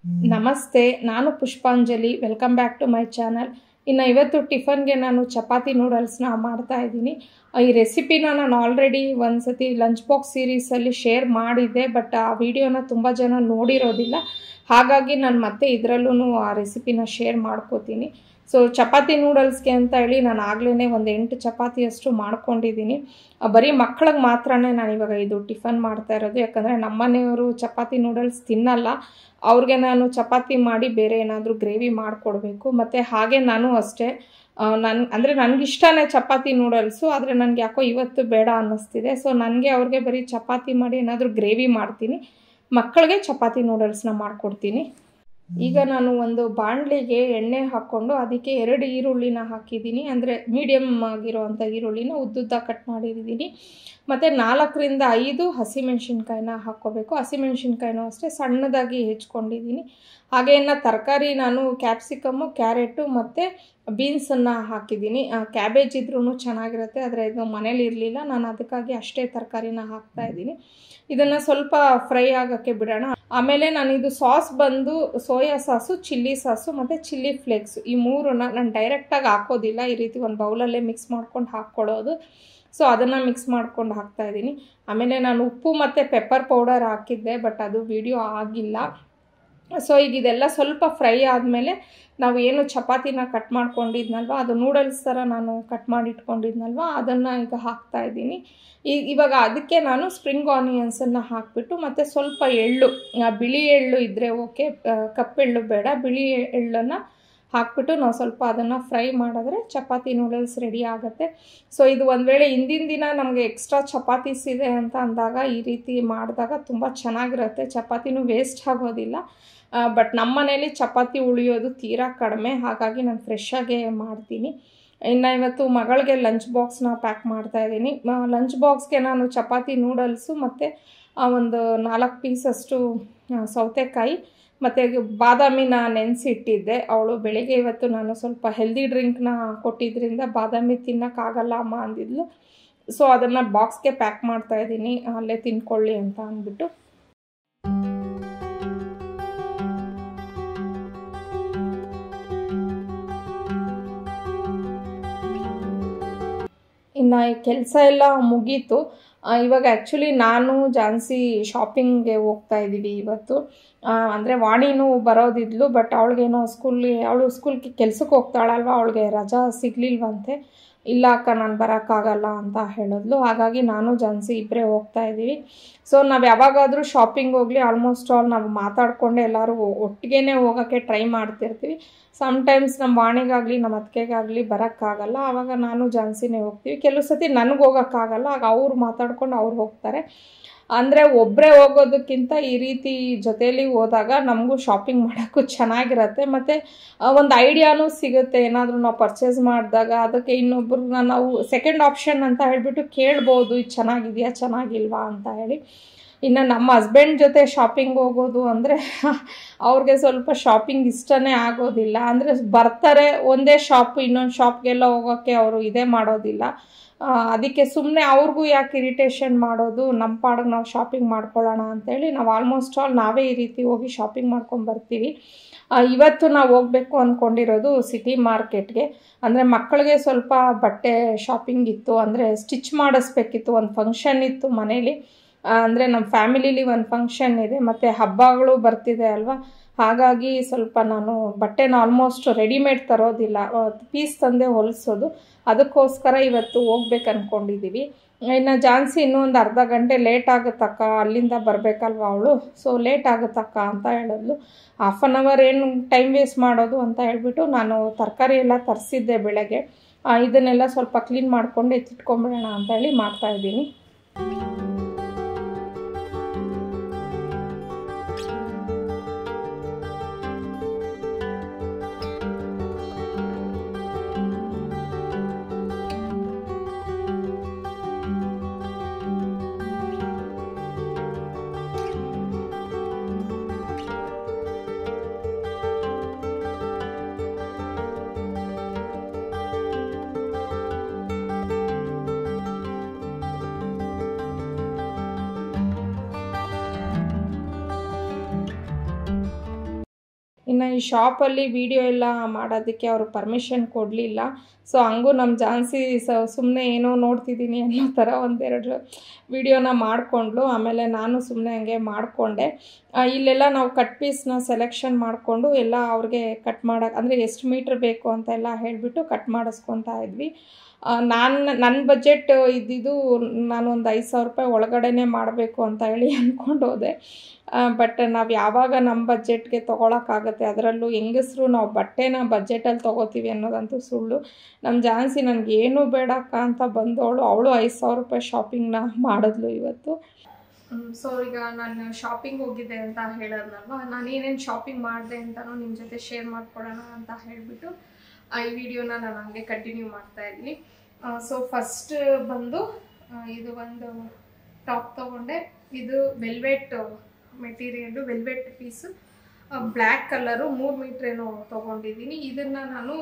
ನಮಸ್ತೆ ನಾನು Pushpanjali welcome back to my channel ಇನ್ನು ಇವತ್ತು ಟಿಫನ್ಗೆ ನಾನು ಚಪಾತಿ ನೂಡಲ್ಸ್ನ ಮಾಡ್ತಾ ಇದ್ದೀನಿ ಈ ರೆಸಿಪಿನ ನಾನು ಆಲ್ರೆಡಿ ಒಂದು ಸತಿ ಲಂಚ್ ಬಾಕ್ಸ್ ಸೀರೀಸಲ್ಲಿ ಶೇರ್ ಮಾಡಿದ್ದೆ ಬಟ್ ಆ ವಿಡಿಯೋನ ತುಂಬ ಜನ ನೋಡಿರೋದಿಲ್ಲ ಹಾಗಾಗಿ ನಾನು ಮತ್ತೆ ಇದರಲ್ಲೂ ಆ ರೆಸಿಪಿನ ಶೇರ್ ಮಾಡ್ಕೋತೀನಿ ಸೊ ಚಪಾತಿ ನೂಡಲ್ಸ್ಗೆ ಅಂತ ಹೇಳಿ ನಾನು ಆಗ್ಲೇ ಒಂದು ಎಂಟು ಚಪಾತಿಯಷ್ಟು ಮಾಡ್ಕೊಂಡಿದ್ದೀನಿ ಆ, ಬರೀ ಮಕ್ಕಳಿಗೆ ಮಾತ್ರನೇ ನಾನು ಇವಾಗ ಇದು ಟಿಫನ್ ಮಾಡ್ತಾ ಇರೋದು ಯಾಕಂದರೆ ನಮ್ಮನೆಯವರು ಚಪಾತಿ ನೂಡಲ್ಸ್ ತಿನ್ನಲ್ಲ ಅವ್ರಿಗೆ ನಾನು ಚಪಾತಿ ಮಾಡಿ ಬೇರೆ ಏನಾದರೂ ಗ್ರೇವಿ ಮಾಡಿಕೊಡ್ಬೇಕು ಮತ್ತು ಹಾಗೆ ನಾನು ಅಷ್ಟೇ ನನ್ನ ಅಂದರೆ ನನಗಿಷ್ಟನೇ ಚಪಾತಿ ನೂಡಲ್ಸು ಆದರೆ ನನಗೆ ಯಾಕೋ ಇವತ್ತು ಬೇಡ ಅನ್ನಿಸ್ತಿದೆ ಸೊ ನನಗೆ ಅವ್ರಿಗೆ ಬರೀ ಚಪಾತಿ ಮಾಡಿ ಏನಾದರೂ ಗ್ರೇವಿ ಮಾಡ್ತೀನಿ ಮಕ್ಕಳಿಗೆ ಚಪಾತಿ ನೂಡಲ್ಸ್ನ ಮಾಡಿಕೊಡ್ತೀನಿ ಈಗ ನಾನು ಒಂದು ಬಾಣಲಿಗೆ ಎಣ್ಣೆ ಹಾಕ್ಕೊಂಡು ಅದಕ್ಕೆ ಎರಡು ಈರುಳ್ಳಿನ ಹಾಕಿದ್ದೀನಿ ಅಂದರೆ ಮೀಡಿಯಮ್ ಆಗಿರೋವಂಥ ಈರುಳ್ಳಿನ ಉದ್ದುದ್ದ ಕಟ್ ಮಾಡಿದ್ದೀನಿ ಮತ್ತು ನಾಲ್ಕರಿಂದ ಐದು ಹಸಿಮೆಣ್ಸಿನ್ಕಾಯಿನ ಹಾಕ್ಕೋಬೇಕು ಹಸಿಮೆಣ್ಸಿನ್ಕಾಯಿನೂ ಅಷ್ಟೇ ಸಣ್ಣದಾಗಿ ಹೆಚ್ಕೊಂಡಿದ್ದೀನಿ ಹಾಗೆ ಇನ್ನು ತರಕಾರಿ ನಾನು ಕ್ಯಾಪ್ಸಿಕಮ್ಮು ಕ್ಯಾರೆಟು ಮತ್ತು ಬೀನ್ಸನ್ನು ಹಾಕಿದ್ದೀನಿ ಕ್ಯಾಬೇಜ್ ಇದ್ರೂ ಚೆನ್ನಾಗಿರುತ್ತೆ ಆದರೆ ಇದು ಮನೇಲಿ ಇರಲಿಲ್ಲ ನಾನು ಅದಕ್ಕಾಗಿ ಅಷ್ಟೇ ತರಕಾರಿನ ಹಾಕ್ತಾ ಇದ್ದೀನಿ ಇದನ್ನು ಸ್ವಲ್ಪ ಫ್ರೈ ಆಗೋಕ್ಕೆ ಬಿಡೋಣ ಆಮೇಲೆ ನಾನು ಇದು ಸಾಸ್ ಬಂದು ಸೋಯಾ ಸಾಸು ಚಿಲ್ಲಿ ಸಾಸು ಮತ್ತು ಚಿಲ್ಲಿ ಫ್ಲೇಕ್ಸು ಈ ಮೂರನ್ನ ನಾನು ಡೈರೆಕ್ಟಾಗಿ ಹಾಕೋದಿಲ್ಲ ಈ ರೀತಿ ಒಂದು ಬೌಲಲ್ಲೇ ಮಿಕ್ಸ್ ಮಾಡ್ಕೊಂಡು ಹಾಕ್ಕೊಳ್ಳೋದು ಸೊ ಅದನ್ನು ಮಿಕ್ಸ್ ಮಾಡ್ಕೊಂಡು ಹಾಕ್ತಾ ಇದ್ದೀನಿ ಆಮೇಲೆ ನಾನು ಉಪ್ಪು ಮತ್ತು ಪೆಪ್ಪರ್ ಪೌಡರ್ ಹಾಕಿದ್ದೆ ಬಟ್ ಅದು ವಿಡಿಯೋ ಆಗಿಲ್ಲ ಸೊ ಈಗ ಇದೆಲ್ಲ ಸ್ವಲ್ಪ ಫ್ರೈ ಆದಮೇಲೆ ನಾವು ಏನು ಚಪಾತಿನ ಕಟ್ ಮಾಡ್ಕೊಂಡಿದ್ನಲ್ವ ಅದು ನೂಡಲ್ಸ್ ಥರ ನಾನು ಕಟ್ ಮಾಡಿ ಇಟ್ಕೊಂಡಿದ್ನಲ್ವ ಅದನ್ನು ಈಗ ಹಾಕ್ತಾ ಇದ್ದೀನಿ ಈ ಇವಾಗ ಅದಕ್ಕೆ ನಾನು ಸ್ಪ್ರಿಂಗ್ ಆನಿಯನ್ಸನ್ನು ಹಾಕಿಬಿಟ್ಟು ಮತ್ತು ಸ್ವಲ್ಪ ಎಳ್ಳು ಆ, ಬಿಳಿ ಎಳ್ಳು ಇದ್ದರೆ ಓಕೆ ಕಪ್ಪೆಳ್ಳು ಬೇಡ ಬಿಳಿ ಎಳ್ಳನ್ನು ಹಾಕ್ಬಿಟ್ಟು ನಾವು ಸ್ವಲ್ಪ ಅದನ್ನು ಫ್ರೈ ಮಾಡಿದ್ರೆ ಚಪಾತಿ ನೂಡಲ್ಸ್ ರೆಡಿ ಆಗುತ್ತೆ ಸೊ ಇದು ಒಂದು ವೇಳೆ ಹಿಂದಿನ ದಿನ ನಮಗೆ ಎಕ್ಸ್ಟ್ರಾ ಚಪಾತೀಸ್ ಇದೆ ಅಂತ ಅಂದಾಗ ಈ ರೀತಿ ಮಾಡಿದಾಗ ತುಂಬ ಚೆನ್ನಾಗಿರುತ್ತೆ ಚಪಾತಿನೂ ವೇಸ್ಟ್ ಆಗೋದಿಲ್ಲ ಬಟ್ ನಮ್ಮ ಮನೇಲಿ ಚಪಾತಿ ಉಳಿಯೋದು ತೀರಾ ಕಡಿಮೆ ಹಾಗಾಗಿ ನಾನು ಫ್ರೆಶ್ ಆಗೇ ಮಾಡ್ತೀನಿ ಇನ್ನು ಇವತ್ತು ಮಗಳಿಗೆ ಲಂಚ್ ಬಾಕ್ಸ್ನ ಪ್ಯಾಕ್ ಮಾಡ್ತಾ ಇದ್ದೀನಿ ಲಂಚ್ ಬಾಕ್ಸ್ಗೆ ನಾನು ಚಪಾತಿ ನೂಡಲ್ಸು ಮತ್ತು ಒಂದು ನಾಲ್ಕು ಪೀಸಷ್ಟು ಸೌತೆಕಾಯಿ ಮತ್ತು ಬಾದಾಮಿನ ನೆನೆಸಿಟ್ಟಿದ್ದೆ ಅವಳು ಬೆಳಿಗ್ಗೆ ಇವತ್ತು ನಾನು ಸ್ವಲ್ಪ ಹೆಲ್ದಿ ಡ್ರಿಂಕ್ನ ಕೊಟ್ಟಿದ್ದರಿಂದ ಬಾದಾಮಿ ತಿನ್ನೋಕ್ಕಾಗಲ್ಲ ಅಮ್ಮ ಅಂದಿದ್ಲು ಸೊ ಅದನ್ನು ಬಾಕ್ಸ್ಗೆ ಪ್ಯಾಕ್ ಮಾಡ್ತಾ ಇದ್ದೀನಿ ಅಲ್ಲೇ ತಿನ್ಕೊಳ್ಳಿ ಅಂತ ಅಂದ್ಬಿಟ್ಟು ಇನ್ನು ಕೆಲಸ ಎಲ್ಲ ಮುಗೀತು ಆ, ಇವಾಗ ಆ್ಯಕ್ಚುಲಿ ನಾನು ಜಾನ್ಸಿ ಶಾಪಿಂಗ್ಗೆ ಹೋಗ್ತಾ ಇದ್ದೀವಿ ಇವತ್ತು ಅಂದರೆ ವಾಣಿನೂ ಬರೋದಿದ್ಲು ಬಟ್ ಅವಳಿಗೇನೋ ಸ್ಕೂಲ್ಗೆ ಅವಳು ಸ್ಕೂಲ್ಗೆ ಕೆಲ್ಸಕ್ಕೆ ಹೋಗ್ತಾಳಲ್ವ ಅವಳಿಗೆ ರಜಾ ಸಿಗಲಿಲ್ವಂತೆ ಇಲ್ಲ ಅಕ್ಕ ನಾನು ಬರೋಕ್ಕಾಗಲ್ಲ ಅಂತ ಹೇಳಿದ್ಲು ಹಾಗಾಗಿ ನಾನು ಜಾನ್ಸಿ ಇಬ್ಬರೇ ಹೋಗ್ತಾ ಇದ್ದೀವಿ ಸೊ ನಾವು ಯಾವಾಗಾದರೂ ಶಾಪಿಂಗ್ ಹೋಗಲಿ ಆಲ್ಮೋಸ್ಟ್ ಆಲ್ ನಾವು ಮಾತಾಡಿಕೊಂಡೆ ಎಲ್ಲರೂ ಒಟ್ಟಿಗೆ ಹೋಗೋಕ್ಕೆ ಟ್ರೈ ಮಾಡ್ತಿರ್ತೀವಿ ಸಮ್ಟೈಮ್ಸ್ ನಮ್ಮ ವಾಣಿಗಾಗಲಿ ನಮ್ಮ ಅತ್ತಿಗೆಗಾಗಲಿ ಬರೋಕ್ಕಾಗಲ್ಲ ಆವಾಗ ನಾನು ಜಾನ್ಸಿನೇ ಹೋಗ್ತೀವಿ ಕೆಲವು ಸತಿ ನನಗೆ ಹೋಗೋಕ್ಕಾಗಲ್ಲ ಆಗ ಅವ್ರು ಮಾತಾಡ್ಕೊಂಡು ಅವ್ರು ಹೋಗ್ತಾರೆ ಅಂದರೆ ಒಬ್ಬರೇ ಹೋಗೋದಕ್ಕಿಂತ ಈ ರೀತಿ ಜೊತೇಲಿ ಹೋದಾಗ ನಮಗೂ ಶಾಪಿಂಗ್ ಮಾಡೋಕ್ಕೂ ಚೆನ್ನಾಗಿರತ್ತೆ ಮತ್ತು ಒಂದು ಐಡಿಯಾನೂ ಸಿಗುತ್ತೆ ಏನಾದರೂ ನಾವು ಪರ್ಚೇಸ್ ಮಾಡಿದಾಗ ಅದಕ್ಕೆ ಇನ್ನೊಬ್ರನ್ನ ನಾವು ಸೆಕೆಂಡ್ ಆಪ್ಷನ್ ಅಂತ ಹೇಳಿಬಿಟ್ಟು ಕೇಳ್ಬೋದು ಇದು ಚೆನ್ನಾಗಿದೆಯಾ ಚೆನ್ನಾಗಿಲ್ವಾ ಅಂತ ಹೇಳಿ ಇನ್ನು ನಮ್ಮ ಹಸ್ಬೆಂಡ್ ಜೊತೆ ಶಾಪಿಂಗ್ ಹೋಗೋದು ಅಂದರೆ ಅವ್ರಿಗೆ ಸ್ವಲ್ಪ ಶಾಪಿಂಗ್ ಇಷ್ಟನೇ ಆಗೋದಿಲ್ಲ ಅಂದರೆ ಬರ್ತಾರೆ ಒಂದೇ ಶಾಪ್ ಇನ್ನೊಂದು ಶಾಪ್ಗೆಲ್ಲ ಹೋಗೋಕ್ಕೆ ಅವರು ಇದೇ ಮಾಡೋದಿಲ್ಲ ಆ, ಅದಕ್ಕೆ ಸುಮ್ಮನೆ ಅವ್ರಿಗೂ ಯಾಕೆ ಇರಿಟೇಷನ್ ಮಾಡೋದು ನಮ್ಮ ಪಾಡಿಗೆ ನಾವು ಶಾಪಿಂಗ್ ಮಾಡ್ಕೊಳ್ಳೋಣ ಅಂತೇಳಿ ನಾವು ಆಲ್ಮೋಸ್ಟ್ ಆಲ್ ನಾವೇ ಈ ರೀತಿ ಹೋಗಿ ಶಾಪಿಂಗ್ ಮಾಡ್ಕೊಂಡು ಬರ್ತೀವಿ ಆ, ಇವತ್ತು ನಾವು ಹೋಗಬೇಕು ಅಂದ್ಕೊಂಡಿರೋದು ಸಿಟಿ ಮಾರ್ಕೆಟ್ಗೆ ಅಂದರೆ ಮಕ್ಕಳಿಗೆ ಸ್ವಲ್ಪ ಬಟ್ಟೆ ಶಾಪಿಂಗ್ ಇತ್ತು ಅಂದರೆ ಸ್ಟಿಚ್ ಮಾಡಿಸ್ಬೇಕಿತ್ತು ಒಂದು ಫಂಕ್ಷನ್ ಇತ್ತು ಮನೇಲಿ ಅಂದರೆ ನಮ್ಮ ಫ್ಯಾಮಿಲಿಲಿ ಒಂದು ಫಂಕ್ಷನ್ ಇದೆ ಮತ್ತು ಹಬ್ಬಗಳು ಬರ್ತಿದೆ ಅಲ್ವಾ ಹಾಗಾಗಿ ಸ್ವಲ್ಪ ನಾನು ಬಟ್ಟೆನ ಆಲ್ಮೋಸ್ಟ್ ರೆಡಿಮೇಡ್ ತರೋದಿಲ್ಲ ಪೀಸ್ ತಂದೆ ಹೊಲಿಸೋದು ಅದಕ್ಕೋಸ್ಕರ ಇವತ್ತು ಹೋಗ್ಬೇಕು ಅಂದ್ಕೊಂಡಿದ್ದೀವಿ ಇನ್ನು ಜಾನ್ಸಿ ಇನ್ನೂ ಒಂದು ಅರ್ಧ ಗಂಟೆ ಲೇಟ್ ಆಗುತ್ತಕ್ಕ ಅಲ್ಲಿಂದ ಬರಬೇಕಲ್ವ ಅವಳು ಸೊ ಲೇಟ್ ಆಗುತ್ತಕ್ಕ ಅಂತ ಹೇಳಿದ್ಲು ಹಾಫ್ ಆನ್ ಅವರ್ ಏನು ಟೈಮ್ ವೇಸ್ಟ್ ಮಾಡೋದು ಅಂತ ಹೇಳ್ಬಿಟ್ಟು ನಾನು ತರಕಾರಿ ಎಲ್ಲ ತರಿಸಿದ್ದೆ ಬೆಳಗ್ಗೆ ಆ, ಇದನ್ನೆಲ್ಲ ಸ್ವಲ್ಪ ಕ್ಲೀನ್ ಮಾಡ್ಕೊಂಡು ಎತ್ತಿಟ್ಕೊಂಬಿಡೋಣ ಅಂತ ಹೇಳಿ ಮಾಡ್ತಾಯಿದ್ದೀನಿ ಇನ್ನು ಈ ಶಾಪಲ್ಲಿ ವಿಡಿಯೋ ಎಲ್ಲ ಮಾಡೋದಕ್ಕೆ ಅವರು ಪರ್ಮಿಷನ್ ಕೊಡಲಿಲ್ಲ ಸೊ ಹಂಗೂ ನಮ್ಮ ಜಾನ್ಸಿ ಸ ಸುಮ್ಮನೆ ಏನೋ ನೋಡ್ತಿದ್ದೀನಿ ಅನ್ನೋ ಥರ ಒಂದೆರಡು ವಿಡಿಯೋನ ಮಾಡಿಕೊಂಡ್ಲು ಆಮೇಲೆ ನಾನು ಸುಮ್ಮನೆ ಹಂಗೆ ಮಾಡಿಕೊಂಡೆ ಇಲ್ಲೆಲ್ಲ ನಾವು ಕಟ್ ಪೀಸ್ನ ಸೆಲೆಕ್ಷನ್ ಮಾಡಿಕೊಂಡು ಎಲ್ಲ ಅವ್ರಿಗೆ ಕಟ್ ಮಾಡೋಕೆ ಅಂದರೆ ಎಷ್ಟು ಮೀಟ್ರ್ ಬೇಕು ಅಂತ ಎಲ್ಲ ಹೇಳಿಬಿಟ್ಟು ಕಟ್ ಮಾಡಿಸ್ಕೊತಾ ಇದ್ವಿ ನಾನು ನನ್ನ ಬಜೆಟ್ ಇದ್ದಿದ್ದು ನಾನು ಒಂದು ಐದು ಸಾವಿರ ರೂಪಾಯಿ ಒಳಗಡೆನೇ ಮಾಡಬೇಕು ಅಂತ ಹೇಳಿ ಅಂದ್ಕೊಂಡು ಹೋದೆ ಬಟ್ ನಾವು ಯಾವಾಗ ನಮ್ಮ ಬಜೆಟ್ಗೆ ತೊಗೊಳಕ್ಕಾಗತ್ತೆ ಅದರಲ್ಲೂ ಹೆಂಗಸರು ನಾವು ಬಟ್ಟೆನ ಬಜೆಟಲ್ಲಿ ತೊಗೋತೀವಿ ಅನ್ನೋದಂತೂ ಸುಳ್ಳು ನಮ್ಮ ಜಾನ್ಸಿ ನನಗೇನು ಬೇಡಕ್ಕ ಅಂತ ಬಂದವಳು ಅವಳು ಐದು ಸಾವಿರ ರೂಪಾಯಿ ಶಾಪಿಂಗ್ನ ಮಾಡಿದ್ಲು ಇವತ್ತು ಸೊ ಈಗ ನಾನು ಶಾಪಿಂಗ್ ಹೋಗಿದ್ದೆ ಅಂತ ಹೇಳೋದ್ನಲ್ವ ನಾನು ಏನೇನು ಶಾಪಿಂಗ್ ಮಾಡಿದೆ ಅಂತಲೂ ನಿಮ್ಮ ಜೊತೆ ಶೇರ್ ಮಾಡ್ಕೊಡೋಣ ಅಂತ ಹೇಳಿಬಿಟ್ಟು ಈ ವಿಡಿಯೋನ ನಾನು ಹಂಗೆ ಕಂಟಿನ್ಯೂ ಮಾಡ್ತಾ ಇದ್ದೀನಿ ಸೊ ಫಸ್ಟ್ ಬಂದು ಇದು ಒಂದು ಟಾಪ್ ತೊಗೊಂಡೆ ಇದು velvet material velvet piece black colour ಮೂರು ಮೀಟ್ರ್ ಏನೋ ತೊಗೊಂಡಿದ್ದೀನಿ ಇದನ್ನು ನಾನು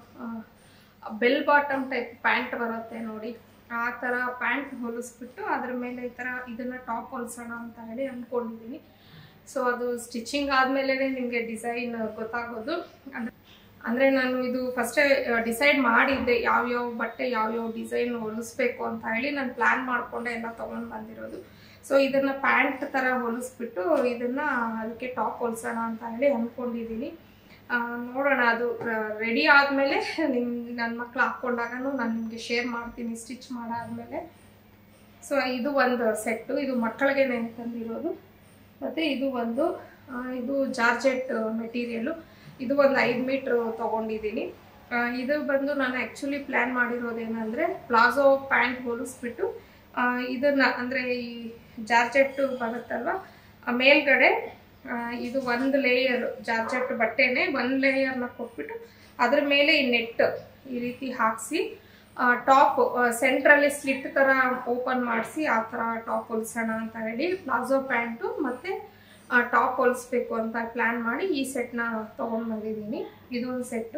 ಬೆಲ್ ಬಾಟಮ್ ಟೈಪ್ ಪ್ಯಾಂಟ್ ಬರುತ್ತೆ ನೋಡಿ ಆ ಥರ ಪ್ಯಾಂಟ್ ಹೊಲಿಸ್ಬಿಟ್ಟು ಅದ್ರ ಮೇಲೆ ಈ ಥರ ಇದನ್ನು ಟಾಪ್ ಹೊಲಿಸೋಣ ಅಂತ ಹೇಳಿ ಅಂದ್ಕೊಂಡಿದ್ದೀನಿ ಸೊ ಅದು ಸ್ಟಿಚಿಂಗ್ ಆದಮೇಲೆ ನಿಮಗೆ ಡಿಸೈನ್ ಗೊತ್ತಾಗೋದು ಅಂದರೆ ಅಂದರೆ ನಾನು ಇದು ಫಸ್ಟೇ ಡಿಸೈಡ್ ಮಾಡಿದ್ದೆ ಯಾವ್ಯಾವ ಬಟ್ಟೆ ಯಾವ್ಯಾವ ಡಿಸೈನ್ ಹೊಲಿಸ್ಬೇಕು ಅಂತ ಹೇಳಿ ನಾನು ಪ್ಲ್ಯಾನ್ ಮಾಡಿಕೊಂಡೆ ಎಲ್ಲ ತೊಗೊಂಡು ಬಂದಿರೋದು ಸೊ ಇದನ್ನು ಪ್ಯಾಂಟ್ ಥರ ಹೊಲಿಸ್ಬಿಟ್ಟು ಇದನ್ನು ಅದಕ್ಕೆ ಟಾಪ್ ಹೊಲಿಸೋಣ ಅಂತ ಹೇಳಿ ಅಂದ್ಕೊಂಡಿದ್ದೀನಿ ನೋಡೋಣ ಅದು ರೆಡಿ ಆದಮೇಲೆ ನಿಮ್ಮ ನನ್ನ ಮಕ್ಳು ಹಾಕ್ಕೊಂಡಾಗನೂ ನಾನು ನಿಮಗೆ ಶೇರ್ ಮಾಡ್ತೀನಿ ಸ್ಟಿಚ್ ಮಾಡಾದಮೇಲೆ ಸೊ ಇದು ಒಂದು ಸೆಟ್ಟು ಇದು ಮಕ್ಕಳಿಗೆ ತಂದಿರೋದು ಮತ್ತು ಇದು ಒಂದು ಇದು ಜಾರ್ಜೆಟ್ ಮೆಟೀರಿಯಲು ಇದು ಒಂದು ಐದು ಮೀಟ್ರ್ ತೊಗೊಂಡಿದ್ದೀನಿ ಇದು ಬಂದು ನಾನು ಆ್ಯಕ್ಚುಲಿ ಪ್ಲ್ಯಾನ್ ಮಾಡಿರೋದೇನೆಂದರೆ ಪ್ಲಾಜೋ ಪ್ಯಾಂಟ್ ಹೊಲಿಸ್ಬಿಟ್ಟು ಇದನ್ನು ಅಂದರೆ ಈ ಜಾರ್ಜೆಟ್ಟು ಬರುತ್ತಲ್ವ ಮೇಲ್ಗಡೆ ಇದು ಒಂದು ಲೇಯರ್ ಜಾರ್ಜೆಟ್ ಬಟ್ಟೆನೇ ಒಂದು ಲೇಯರ್ನ ಕೊಟ್ಬಿಟ್ಟು ಅದ್ರ ಮೇಲೆ ಈ ನೆಟ್ ಈ ರೀತಿ ಹಾಕಿಸಿ ಟಾಪ್ ಸೆಂಟ್ರಲ್ಲಿ ಸ್ಲಿಟ್ ಥರ ಓಪನ್ ಮಾಡಿಸಿ ಆ ಥರ ಟಾಪ್ ಹೊಲಿಸೋಣ ಅಂತ ಹೇಳಿ ಪ್ಲಾಜೋ ಪ್ಯಾಂಟು ಮತ್ತು ಟಾಪ್ ಹೊಲಿಸ್ಬೇಕು ಅಂತ ಪ್ಲ್ಯಾನ್ ಮಾಡಿ ಈ ಸೆಟ್ನ ತೊಗೊಂಡು ಬಂದಿದ್ದೀನಿ ಇದೊಂದು ಸೆಟ್ಟು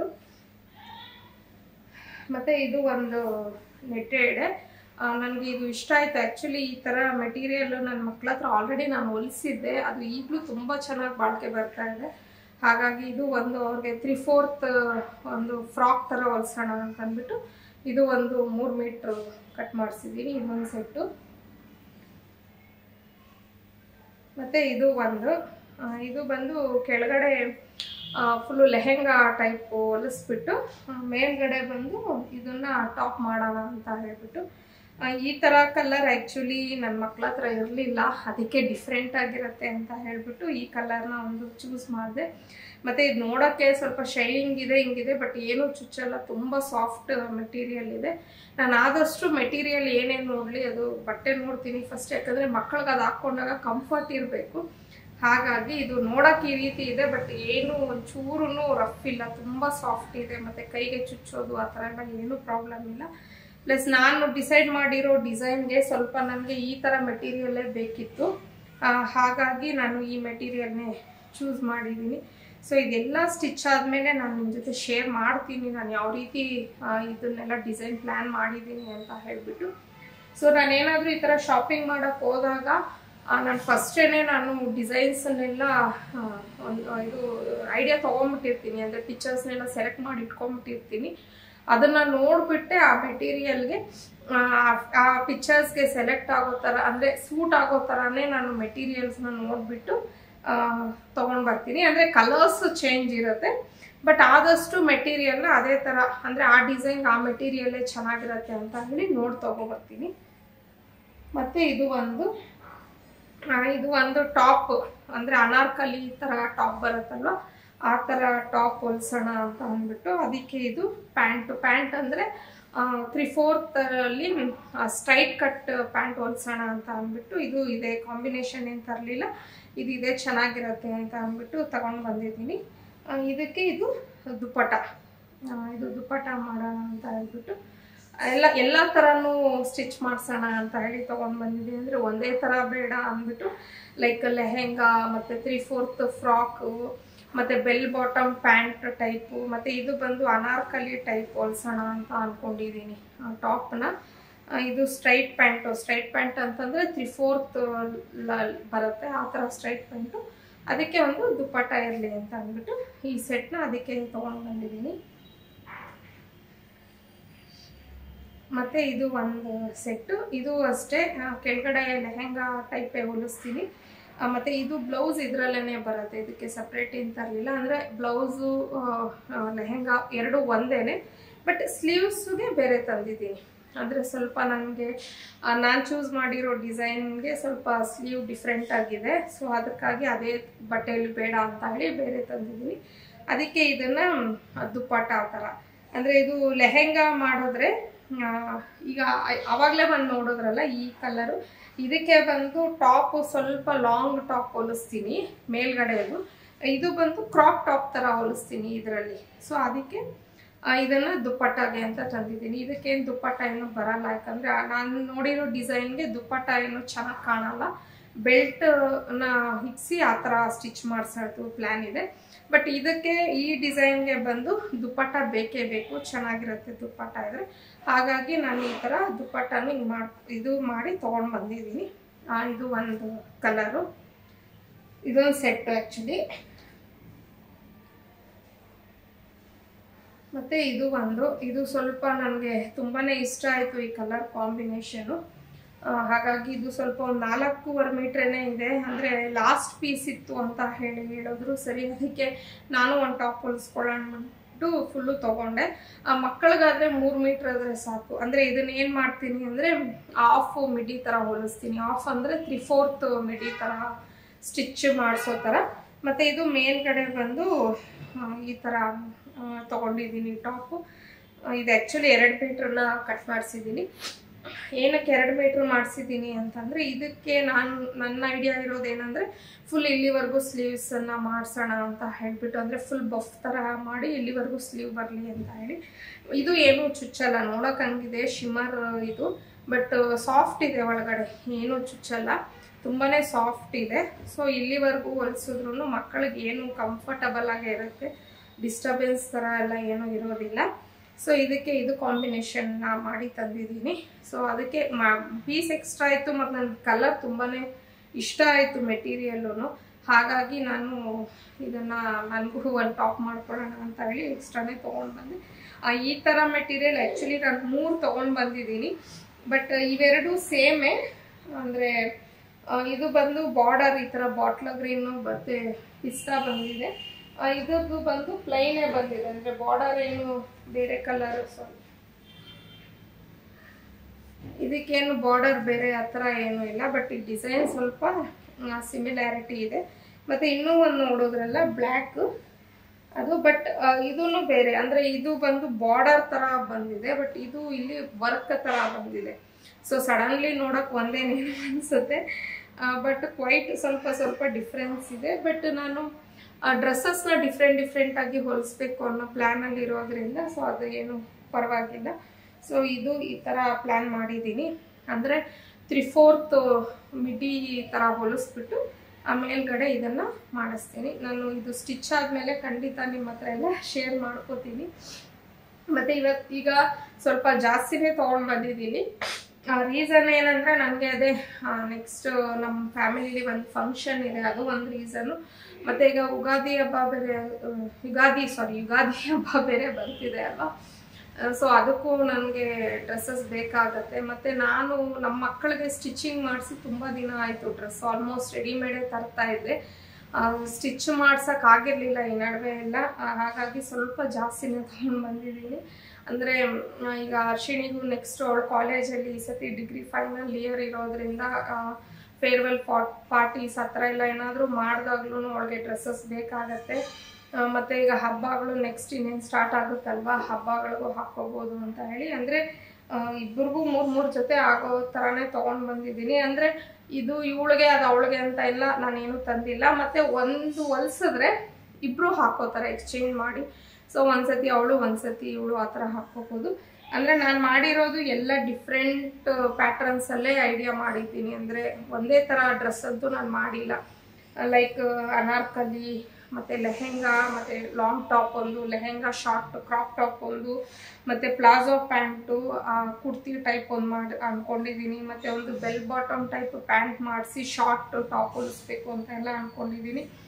ಮತ್ತು ಇದು ಒಂದು ನೆಟ್ಟೆಡ್ ನನಗೆ ಇದು ಇಷ್ಟ ಆಯಿತು ಆ್ಯಕ್ಚುಲಿ ಈ ಥರ ಮೆಟೀರಿಯಲ್ಲು ನನ್ನ ಮಕ್ಳ ಹತ್ರ ಆಲ್ರೆಡಿ ನಾನು ಹೊಲಿಸಿದ್ದೆ ಅದು ಈಗಲೂ ತುಂಬ ಚೆನ್ನಾಗಿ ಬಾಳಿಕೆ ಬರ್ತಾ ಇದೆ ಹಾಗಾಗಿ ಇದು ಒಂದು ಅವ್ರಿಗೆ ತ್ರೀ ಫೋರ್ತ್ ಒಂದು ಫ್ರಾಕ್ ಥರ ಹೊಲಿಸೋಣ ಅಂತ ಅಂದ್ಬಿಟ್ಟು ಇದು ಒಂದು ಮೂರು ಮೀಟ್ರ್ ಕಟ್ ಮಾಡಿಸಿದ್ದೀನಿ ಇನ್ನೊಂದು ಸೆಟ್ಟು ಮತ್ತು ಇದು ಒಂದು ಇದು ಬಂದು ಕೆಳಗಡೆ ಫುಲ್ಲು ಲೆಹೆಂಗಾ ಟೈಪ್ ಹೊಲಿಸ್ಬಿಟ್ಟು ಮೇಲ್ಗಡೆ ಬಂದು ಇದನ್ನು ಟಾಪ್ ಮಾಡೋಣ ಅಂತ ಹೇಳ್ಬಿಟ್ಟು ಈ ಥರ ಕಲರ್ ಆ್ಯಕ್ಚುಲಿ ನನ್ನ ಮಕ್ಳ ಹತ್ರ ಇರಲಿಲ್ಲ ಅದಕ್ಕೆ ಡಿಫ್ರೆಂಟ್ ಆಗಿರುತ್ತೆ ಅಂತ ಹೇಳಿಬಿಟ್ಟು ಈ ಕಲರ್ನ ಒಂದು ಚೂಸ್ ಮಾಡಿದೆ ಮತ್ತು ಇದು ನೋಡೋಕ್ಕೆ ಸ್ವಲ್ಪ ಶೈನಿಂಗ್ ಇದೆ ಹಿಂಗಿದೆ ಬಟ್ ಏನೂ ಚುಚ್ಚಲ್ಲ ತುಂಬ ಸಾಫ್ಟ್ ಮೆಟೀರಿಯಲ್ ಇದೆ ನಾನು ಆದಷ್ಟು ಮೆಟೀರಿಯಲ್ ಏನೇನು ನೋಡಲಿ ಅದು ಬಟ್ಟೆ ನೋಡ್ತೀನಿ ಫಸ್ಟ್ ಯಾಕಂದರೆ ಮಕ್ಕಳಿಗೆ ಅದು ಹಾಕ್ಕೊಂಡಾಗ ಕಂಫರ್ಟ್ ಇರಬೇಕು ಹಾಗಾಗಿ ಇದು ನೋಡೋಕೆ ಈ ರೀತಿ ಇದೆ ಬಟ್ ಏನು ಒಂಚೂರು ರಫ್ ಇಲ್ಲ ತುಂಬ ಸಾಫ್ಟ್ ಇದೆ ಮತ್ತು ಕೈಗೆ ಚುಚ್ಚೋದು ಆ ಥರ ಎಲ್ಲ ಏನೂ ಪ್ರಾಬ್ಲಮ್ ಇಲ್ಲ ಪ್ಲಸ್ ನಾನು ಡಿಸೈಡ್ ಮಾಡಿರೋ ಡಿಸೈನ್ಗೆ ಸ್ವಲ್ಪ ನನಗೆ ಈ ಥರ ಮೆಟೀರಿಯಲ್ಲೇ ಬೇಕಿತ್ತು ಹಾಗಾಗಿ ನಾನು ಈ ಮೆಟೀರಿಯಲ್ನೇ ಚೂಸ್ ಮಾಡಿದ್ದೀನಿ ಸೊ ಇದೆಲ್ಲ ಸ್ಟಿಚ್ ಆದಮೇಲೆ ನಾನು ನಿಮ್ಮ ಜೊತೆ ಶೇರ್ ಮಾಡ್ತೀನಿ ನಾನು ಯಾವ ರೀತಿ ಇದನ್ನೆಲ್ಲ ಡಿಸೈನ್ ಪ್ಲ್ಯಾನ್ ಮಾಡಿದ್ದೀನಿ ಅಂತ ಹೇಳಿಬಿಟ್ಟು ಸೊ ನಾನೇನಾದರೂ ಈ ಥರ ಶಾಪಿಂಗ್ ಮಾಡೋಕ್ಕೆ ಹೋದಾಗ ನಾನು ಫಸ್ಟೇ ನಾನು ಡಿಸೈನ್ಸನ್ನೆಲ್ಲ ಇದು ಐಡಿಯಾ ತೊಗೊಂಬಿಟ್ಟಿರ್ತೀನಿ ಅಂದರೆ ಪಿಕ್ಚರ್ಸ್ನೆಲ್ಲ ಸೆಲೆಕ್ಟ್ ಮಾಡಿ ಇಟ್ಕೊಂಬಿಟ್ಟಿರ್ತೀನಿ ಅದನ್ನು ನೋಡಿಬಿಟ್ಟೆ ಆ ಮೆಟೀರಿಯಲ್ಗೆ ಆ ಪಿಕ್ಚರ್ಸ್ಗೆ ಸೆಲೆಕ್ಟ್ ಆಗೋ ಥರ ಅಂದರೆ ಸೂಟ್ ಆಗೋ ಥರನೇ ನಾನು ಮೆಟೀರಿಯಲ್ಸ್ನ ನೋಡಿಬಿಟ್ಟು ತೊಗೊಂಡು ಬರ್ತೀನಿ ಅಂದರೆ ಕಲರ್ಸ್ ಚೇಂಜ್ ಇರುತ್ತೆ ಬಟ್ ಆದಷ್ಟು ಮೆಟೀರಿಯಲ್ನ ಅದೇ ಥರ ಅಂದರೆ ಆ ಡಿಸೈನ್ಗೆ ಆ ಮೆಟೀರಿಯಲ್ಲೇ ಚೆನ್ನಾಗಿರುತ್ತೆ ಅಂತ ಹೇಳಿ ನೋಡಿ ತೊಗೊಬರ್ತೀನಿ ಮತ್ತು ಇದು ಒಂದು ಇದು ಒಂದು ಟಾಪ್ ಅಂದರೆ ಅನಾರ್ಕಲಿ ಈ ಥರ ಟಾಪ್ ಬರುತ್ತಲ್ವ ಆ ಥರ ಟಾಪ್ ಹೊಲ್ಸೋಣ ಅಂತ ಅಂದ್ಬಿಟ್ಟು ಅದಕ್ಕೆ ಇದು ಪ್ಯಾಂಟ್ ಪ್ಯಾಂಟ್ ಅಂದರೆ ತ್ರೀ ಫೋರ್ತಲ್ಲಿ ಸ್ಟ್ರೈಟ್ ಕಟ್ ಪ್ಯಾಂಟ್ ಹೊಲ್ಸೋಣ ಅಂತ ಅಂದ್ಬಿಟ್ಟು ಇದು ಇದೆ ಕಾಂಬಿನೇಷನ್ ಏನು ತರಲಿಲ್ಲ ಇದು ಇದೆ ಚೆನ್ನಾಗಿರುತ್ತೆ ಅಂತ ಅಂದ್ಬಿಟ್ಟು ತಗೊಂಡು ಬಂದಿದ್ದೀನಿ ಇದಕ್ಕೆ ಇದು ದುಪ್ಪಟ ಇದು ದುಪ್ಪಟ ಮಾಡೋಣ ಅಂತ ಹೇಳ್ಬಿಟ್ಟು ಎಲ್ಲ ಎಲ್ಲ ಥರನೂ ಸ್ಟಿಚ್ ಮಾಡಿಸೋಣ ಅಂತ ಹೇಳಿ ತೊಗೊಂಡು ಬಂದಿದ್ದೀನಿ ಅಂದರೆ ಒಂದೇ ಥರ ಬೇಡ ಅಂದ್ಬಿಟ್ಟು ಲೈಕ್ ಲೆಹೆಂಗಾ ಮತ್ತು ತ್ರೀ ಫೋರ್ತ್ ಫ್ರಾಕು ಮತ್ತು ಬೆಲ್ ಬಾಟಮ್ ಪ್ಯಾಂಟ್ ಟೈಪು ಮತ್ತು ಇದು ಬಂದು ಅನಾರ್ಕಲಿ ಟೈಪ್ ಹೊಲ್ಸೋಣ ಅಂತ ಅಂದ್ಕೊಂಡಿದ್ದೀನಿ ಟಾಪ್ನ ಇದು ಸ್ಟ್ರೈಟ್ ಪ್ಯಾಂಟು ಸ್ಟ್ರೈಟ್ ಪ್ಯಾಂಟ್ ಅಂತಂದರೆ ತ್ರೀ ಫೋರ್ತ್ ಬರುತ್ತೆ ಆ ಥರ ಸ್ಟ್ರೈಟ್ ಪ್ಯಾಂಟು ಅದಕ್ಕೆ ಒಂದು ದುಪ್ಪಟ್ಟ ಇರಲಿ ಅಂತ ಅಂದ್ಬಿಟ್ಟು ಈ ಸೆಟ್ನ ಅದಕ್ಕೆ ತೊಗೊಂಡು ಬಂದಿದ್ದೀನಿ ಮತ್ತು ಇದು ಒಂದು ಸೆಟ್ಟು ಇದು ಅಷ್ಟೇ ಆ, ಕೆಳಗಡೆ ಲೆಹೆಂಗಾ ಟೈಪೇ ಹೊಲಿಸ್ತೀನಿ ಆ, ಮತ್ತೆ ಇದು ಬ್ಲೌಸ್ ಇದರಲ್ಲೇ ಬರುತ್ತೆ ಇದಕ್ಕೆ ಸಪ್ರೇಟ್ ಏನು ತರಲಿಲ್ಲ ಅಂದರೆ ಬ್ಲೌಸು ಲೆಹೆಂಗಾ ಎರಡು ಒಂದೇನೆ ಬಟ್ ಸ್ಲೀವ್ಸ್ಗೆ ಬೇರೆ ತಂದಿದ್ದೀನಿ ಅಂದರೆ ಸ್ವಲ್ಪ ನನಗೆ ನಾನು ಚೂಸ್ ಮಾಡಿರೋ ಡಿಸೈನ್ಗೆ ಸ್ವಲ್ಪ ಸ್ಲೀವ್ ಡಿಫ್ರೆಂಟ್ ಆಗಿದೆ ಸೊ ಅದಕ್ಕಾಗಿ ಅದೇ ಬಟ್ಟೆಯಲ್ಲಿ ಬೇಡ ಅಂತ ಹೇಳಿ ಬೇರೆ ತಂದಿದ್ದೀನಿ ಅದಕ್ಕೆ ಇದನ್ನು ದುಪ್ಪಟ್ಟ ಆ ಥರ ಅಂದರೆ ಇದು ಲೆಹೆಂಗಾ ಮಾಡಿದ್ರೆ ಆ, ಈಗ ಅವಾಗಲೇ ಬಂದು ನೋಡಿದ್ರಲ್ಲ ಈ ಕಲರು ಇದಕ್ಕೆ ಬಂದು ಟಾಪ್ ಸ್ವಲ್ಪ ಲಾಂಗ್ ಟಾಪ್ ಹೊಲಿಸ್ತೀನಿ ಮೇಲ್ಗಡೆದು ಇದು ಬಂದು ಕ್ರಾಪ್ ಟಾಪ್ ಥರ ಹೊಲಿಸ್ತೀನಿ ಇದರಲ್ಲಿ ಸೊ ಅದಕ್ಕೆ ಆ, ಇದನ್ನ ದುಪ್ಪಟ್ಟಾಗೆ ಅಂತ ತಂದಿದ್ದೀನಿ ಇದಕ್ಕೇನು ದುಪ್ಪಟ್ಟ ಏನು ಬರಲ್ಲ ಯಾಕಂದರೆ ನಾನು ನೋಡಿರೋ ಡಿಸೈನ್ಗೆ ದುಪ್ಪಟ್ಟ ಏನು ಚೆನ್ನಾಗಿ ಕಾಣಲ್ಲ ಬೆಲ್ಟ್ನ ಹಿಗ್ಸಿ ಆ ಥರ ಸ್ಟಿಚ್ ಮಾಡಿಸೋದು ಪ್ಲ್ಯಾನ್ ಇದೆ ಬಟ್ ಇದಕ್ಕೆ ಈ ಡಿಸೈನ್ಗೆ ಬಂದು ದುಪ್ಪಟ್ಟ ಬೇಕೇ ಬೇಕು ಚೆನ್ನಾಗಿರುತ್ತೆ ದುಪ್ಪಟ್ಟ ಇದ್ರೆ ಹಾಗಾಗಿ ನಾನು ಈ ಥರ ದುಪ್ಪಟ್ಟನ ಹಿಂಗೆ ಮಾಡಿ ಇದು ಮಾಡಿ ತೊಗೊಂಡು ಬಂದಿದ್ದೀನಿ ಆ, ಇದು ಒಂದು ಕಲರು ಇದೊಂದು ಸೆಟ್ ಆ್ಯಕ್ಚುಲಿ ಮತ್ತು ಇದು ಒಂದು ಇದು ಸ್ವಲ್ಪ ನನಗೆ ತುಂಬಾ ಇಷ್ಟ ಆಯಿತು ಈ ಕಲರ್ ಕಾಂಬಿನೇಷನು ಹಾಗಾಗಿ ಇದು ಸ್ವಲ್ಪ ಒಂದು ನಾಲ್ಕೂವರೆ ಮೀಟ್ರೇನೇ ಇದೆ ಅಂದರೆ ಲಾಸ್ಟ್ ಪೀಸ್ ಇತ್ತು ಅಂತ ಹೇಳಿ ಹೇಳಿದ್ರು ಸರಿ ಅದಕ್ಕೆ ನಾನು ಒಂದು ಟಾಪ್ ಹೊಲಿಸ್ಕೊಳ್ಳೋಣ ಅಂದ್ಬಿಟ್ಟು ಫುಲ್ಲು ತೊಗೊಂಡೆ ಆ ಮಕ್ಕಳಿಗಾದರೆ ಮೂರು ಮೀಟ್ರ್ ಆದರೆ ಸಾಕು ಅಂದರೆ ಇದನ್ನ ಏನು ಮಾಡ್ತೀನಿ ಅಂದರೆ ಆಫ್ ಮಿಡಿ ಥರ ಹೊಲಿಸ್ತೀನಿ ಆಫ್ ಅಂದರೆ ತ್ರೀ ಫೋರ್ತ್ ಮಿಡಿ ಥರ ಸ್ಟಿಚ್ ಮಾಡಿಸೋ ಥರ ಮತ್ತು ಇದು ಮೇಲ್ಗಡೆ ಬಂದು ಆ, ಈ ಥರ ಆ, ತಗೊಂಡಿದ್ದೀನಿ ಟಾಪು ಇದು ಆ್ಯಕ್ಚುಲಿ ಎರಡು ಮೀಟ್ರನ್ನ ಕಟ್ ಮಾಡಿಸಿದ್ದೀನಿ ಏನಕ್ಕೆ ಎರಡು ಮೀಟ್ರ್ ಮಾಡಿಸಿದ್ದೀನಿ ಅಂತಂದರೆ ಇದಕ್ಕೆ ನಾನು ನನ್ನ ಐಡಿಯಾ ಇರೋದೇನೆಂದರೆ ಫುಲ್ ಇಲ್ಲಿವರೆಗೂ ಸ್ಲೀವ್ಸನ್ನು ಮಾಡಿಸೋಣ ಅಂತ ಹೇಳ್ಬಿಟ್ಟು ಅಂದರೆ ಫುಲ್ ಬಫ್ ಥರ ಮಾಡಿ ಇಲ್ಲಿವರೆಗೂ ಸ್ಲೀವ್ ಬರಲಿ ಅಂತ ಹೇಳಿ ಇದು ಏನೂ ಚುಚ್ಚಲ್ಲ ನೋಡೋಕೆ ಹಂಗಿದೆ ಶಿಮರ್ ಇದು ಬಟ್ ಸಾಫ್ಟ್ ಇದೆ ಒಳಗಡೆ ಏನೂ ಚುಚ್ಚಲ್ಲ ತುಂಬಾ ಸಾಫ್ಟ್ ಇದೆ ಸೊ ಇಲ್ಲಿವರೆಗೂ ಹೊಲಿಸಿದ್ರು ಮಕ್ಕಳಿಗೆ ಏನು ಕಂಫರ್ಟಬಲ್ ಆಗೇ ಇರುತ್ತೆ ಡಿಸ್ಟರ್ಬೆನ್ಸ್ ಥರ ಎಲ್ಲ ಏನೂ ಇರೋದಿಲ್ಲ ಸೊ ಇದಕ್ಕೆ ಇದು ಕಾಂಬಿನೇಷನ್ ಮಾಡಿ ತಂದಿದ್ದೀನಿ ಸೊ ಅದಕ್ಕೆ ಮಾ ಪೀಸ್ ಎಕ್ಸ್ಟ್ರಾ ಆಯಿತು ಮತ್ತು ನನ್ನ ಕಲರ್ ತುಂಬಾ ಇಷ್ಟ ಆಯಿತು ಮೆಟೀರಿಯಲ್ಲು ಹಾಗಾಗಿ ನಾನು ಇದನ್ನು ನನಗೂ ಒಂದು ಟಾಪ್ ಮಾಡ್ಕೊಳ್ಳೋಣ ಅಂತ ಹೇಳಿ ಎಕ್ಸ್ಟ್ರಾನೇ ತೊಗೊಂಡು ಬಂದೆ ಆ, ಈ ಥರ ಮೆಟೀರಿಯಲ್ ಆ್ಯಕ್ಚುಲಿ ನಾನು ಮೂರು ತೊಗೊಂಡು ಬಂದಿದ್ದೀನಿ ಬಟ್ ಇವೆರಡು ಸೇಮೇ ಅಂದರೆ ಇದು ಬಂದು ಬಾರ್ಡರ್ ಈ ಥರ ಬಾಟ್ಲ ಗ್ರೀನು ಮತ್ತು ಪಿಸ್ತಾ ಬಂದಿದೆ ಆ, ಇದ್ರದ್ದು ಬಂದು ಪ್ಲೈನೇ ಬಂದಿದೆ ಅಂದರೆ ಬಾರ್ಡರ್ ಏನು ಬೇರೆ ಕಲರ್ ಸಾರಿ ಇದಕ್ಕೇನು ಬಾರ್ಡರ್ ಬೇರೆ ಆ ಥರ ಏನೂ ಇಲ್ಲ ಬಟ್ ಈ ಡಿಸೈನ್ ಸ್ವಲ್ಪ ಸಿಮಿಲ್ಯಾರಿಟಿ ಇದೆ ಮತ್ತು ಇನ್ನೂ ಒಂದು ನೋಡೋದ್ರಲ್ಲ ಬ್ಲ್ಯಾಕ್ ಅದು ಬಟ್ ಇದೂ ಬೇರೆ ಅಂದರೆ ಇದು ಬಂದು ಬಾರ್ಡರ್ ಥರ ಬಂದಿದೆ ಬಟ್ ಇದು ಇಲ್ಲಿ ವರ್ಕ್ ಥರ ಬಂದಿದೆ ಸೊ ಸಡನ್ಲಿ ನೋಡೋಕೆ ಒಂದೇನೇನು ಅನಿಸುತ್ತೆ ಬಟ್ ಕ್ವೈಟ್ ಸ್ವಲ್ಪ ಸ್ವಲ್ಪ ಡಿಫ್ರೆನ್ಸ್ ಇದೆ ಬಟ್ ನಾನು ಡ್ರೆಸ್ಸಸ್ನ ಡಿಫ್ರೆಂಟ್ ಡಿಫ್ರೆಂಟಾಗಿ ಹೊಲಿಸ್ಬೇಕು ಅನ್ನೋ ಪ್ಲ್ಯಾನಲ್ಲಿ ಇರೋದ್ರಿಂದ ಸೊ ಅದು ಏನು ಪರವಾಗಿಲ್ಲ ಸೊ ಇದು ಈ ಥರ ಪ್ಲ್ಯಾನ್ ಮಾಡಿದ್ದೀನಿ ಅಂದರೆ ತ್ರೀ ಫೋರ್ತ್ ಮಿಡಿ ಥರ ಹೊಲಿಸ್ಬಿಟ್ಟು ಆ ಮೇಲ್ಗಡೆ ಇದನ್ನು ಮಾಡಿಸ್ತೀನಿ ನಾನು ಇದು ಸ್ಟಿಚ್ ಆದಮೇಲೆ ಖಂಡಿತ ನಿಮ್ಮ ಹತ್ರ ಎಲ್ಲ ಶೇರ್ ಮಾಡ್ಕೋತೀನಿ ಮತ್ತು ಇವತ್ತು ಈಗ ಸ್ವಲ್ಪ ಜಾಸ್ತಿನೇ ತೊಗೊಂಡು ಬಂದಿದ್ದೀನಿ ರೀಸನ್ ಏನಂದರೆ ನನಗೆ ಅದೇ ನೆಕ್ಸ್ಟ್ ನಮ್ಮ ಫ್ಯಾಮಿಲಿಲಿ ಒಂದು ಫಂಕ್ಷನ್ ಇದೆ ಅದು ಒಂದು ರೀಸನ್ನು ಮತ್ತು ಈಗ ಉಗಾದಿ ಹಬ್ಬ ಬೇರೆ ಆ, ಯುಗಾದಿ ಸಾರಿ ಯುಗಾದಿ ಹಬ್ಬ ಬೇರೆ ಬರ್ತಿದೆ ಅಲ್ವಾ ಸೊ ಅದಕ್ಕೂ ನನಗೆ ಡ್ರೆಸ್ಸಸ್ ಬೇಕಾಗತ್ತೆ ಮತ್ತು ನಾನು ನಮ್ಮ ಮಕ್ಕಳಿಗೆ ಸ್ಟಿಚಿಂಗ್ ಮಾಡಿಸಿ ತುಂಬ ದಿನ ಆಯಿತು ಡ್ರೆಸ್ ಆಲ್ಮೋಸ್ಟ್ ರೆಡಿಮೇಡೇ ತರ್ತಾ ಇದ್ದೆ ಸ್ಟಿಚ್ ಮಾಡ್ಸೋಕೆ ಆಗಿರಲಿಲ್ಲ ಈ ನಡುವೆ ಎಲ್ಲ ಆ, ಹಾಗಾಗಿ ಸ್ವಲ್ಪ ಜಾಸ್ತಿನೇ ತೊಗೊಂಡು ಬಂದಿದ್ದೀನಿ ಅಂದರೆ ಈಗ ಅರ್ಶಿಣಿಗೂ ನೆಕ್ಸ್ಟ್ ಅವಳು ಕಾಲೇಜಲ್ಲಿ ಈ ಸತಿ ಡಿಗ್ರಿ ಫೈನಲ್ ಇಯರ್ ಇರೋದ್ರಿಂದ ಫೇರ್ವೆಲ್ ಪಾರ್ಟೀಸ್ ಆ ಥರ ಎಲ್ಲ ಏನಾದರೂ ಮಾಡಿದಾಗ್ಲೂ ಅವಳಿಗೆ ಡ್ರೆಸ್ಸಸ್ ಬೇಕಾಗತ್ತೆ ಆ, ಮತ್ತೆ ಈಗ ಹಬ್ಬಗಳು ನೆಕ್ಸ್ಟ್ ಇನ್ನೇನು ಸ್ಟಾರ್ಟ್ ಆಗುತ್ತಲ್ವಾ ಹಬ್ಬಗಳಿಗೂ ಹಾಕೋಬೋದು ಅಂತ ಹೇಳಿ ಅಂದರೆ ಇಬ್ಬರಿಗೂ ಮೂರು ಮೂರು ಜೊತೆ ಆಗೋ ಥರನೇ ತೊಗೊಂಡು ಬಂದಿದ್ದೀನಿ ಅಂದರೆ ಇದು ಇವಳಿಗೆ ಅದು ಅವಳಿಗೆ ಅಂತ ಎಲ್ಲ ನಾನೇನು ತಂದಿಲ್ಲ ಮತ್ತು ಒಂದು ಹೊಲ್ಸಿದ್ರೆ ಇಬ್ಬರು ಹಾಕೋತಾರೆ ಎಕ್ಸ್ಚೇಂಜ್ ಮಾಡಿ ಸೊ ಒಂದ್ಸತಿ ಅವಳು ಒಂದ್ಸತಿ ಇವಳು ಆ ಥರ ಹಾಕೋಬೋದು ಅಂದರೆ ನಾನು ಮಾಡಿರೋದು ಎಲ್ಲ ಡಿಫ್ರೆಂಟ್ ಪ್ಯಾಟರ್ನ್ಸಲ್ಲೇ ಐಡಿಯಾ ಮಾಡಿದ್ದೀನಿ ಅಂದರೆ ಒಂದೇ ಥರ ಡ್ರೆಸ್ಸದ್ದು ನಾನು ಮಾಡಿಲ್ಲ ಲೈಕ್ ಅನಾರ್ಕಲಿ ಮತ್ತು ಲೆಹೆಂಗಾ ಮತ್ತು ಲಾಂಗ್ ಟಾಪ್ ಒಂದು ಲೆಹೆಂಗಾ ಶಾರ್ಟ್ ಕ್ರಾಪ್ ಟಾಪ್ ಒಂದು ಮತ್ತು ಪ್ಲಾಜೋ ಪ್ಯಾಂಟು ಕುರ್ತಿ ಟೈಪ್ ಒಂದು ಮಾಡಿ ಅಂದ್ಕೊಂಡಿದ್ದೀನಿ ಮತ್ತು ಒಂದು ಬೆಲ್ ಬಾಟಮ್ ಟೈಪ್ ಪ್ಯಾಂಟ್ ಮಾಡಿಸಿ ಶಾರ್ಟ್ ಟಾಪ್ ಹೊಲಿಸ್ಬೇಕು ಅಂತ ಎಲ್ಲ ಅಂದ್ಕೊಂಡಿದ್ದೀನಿ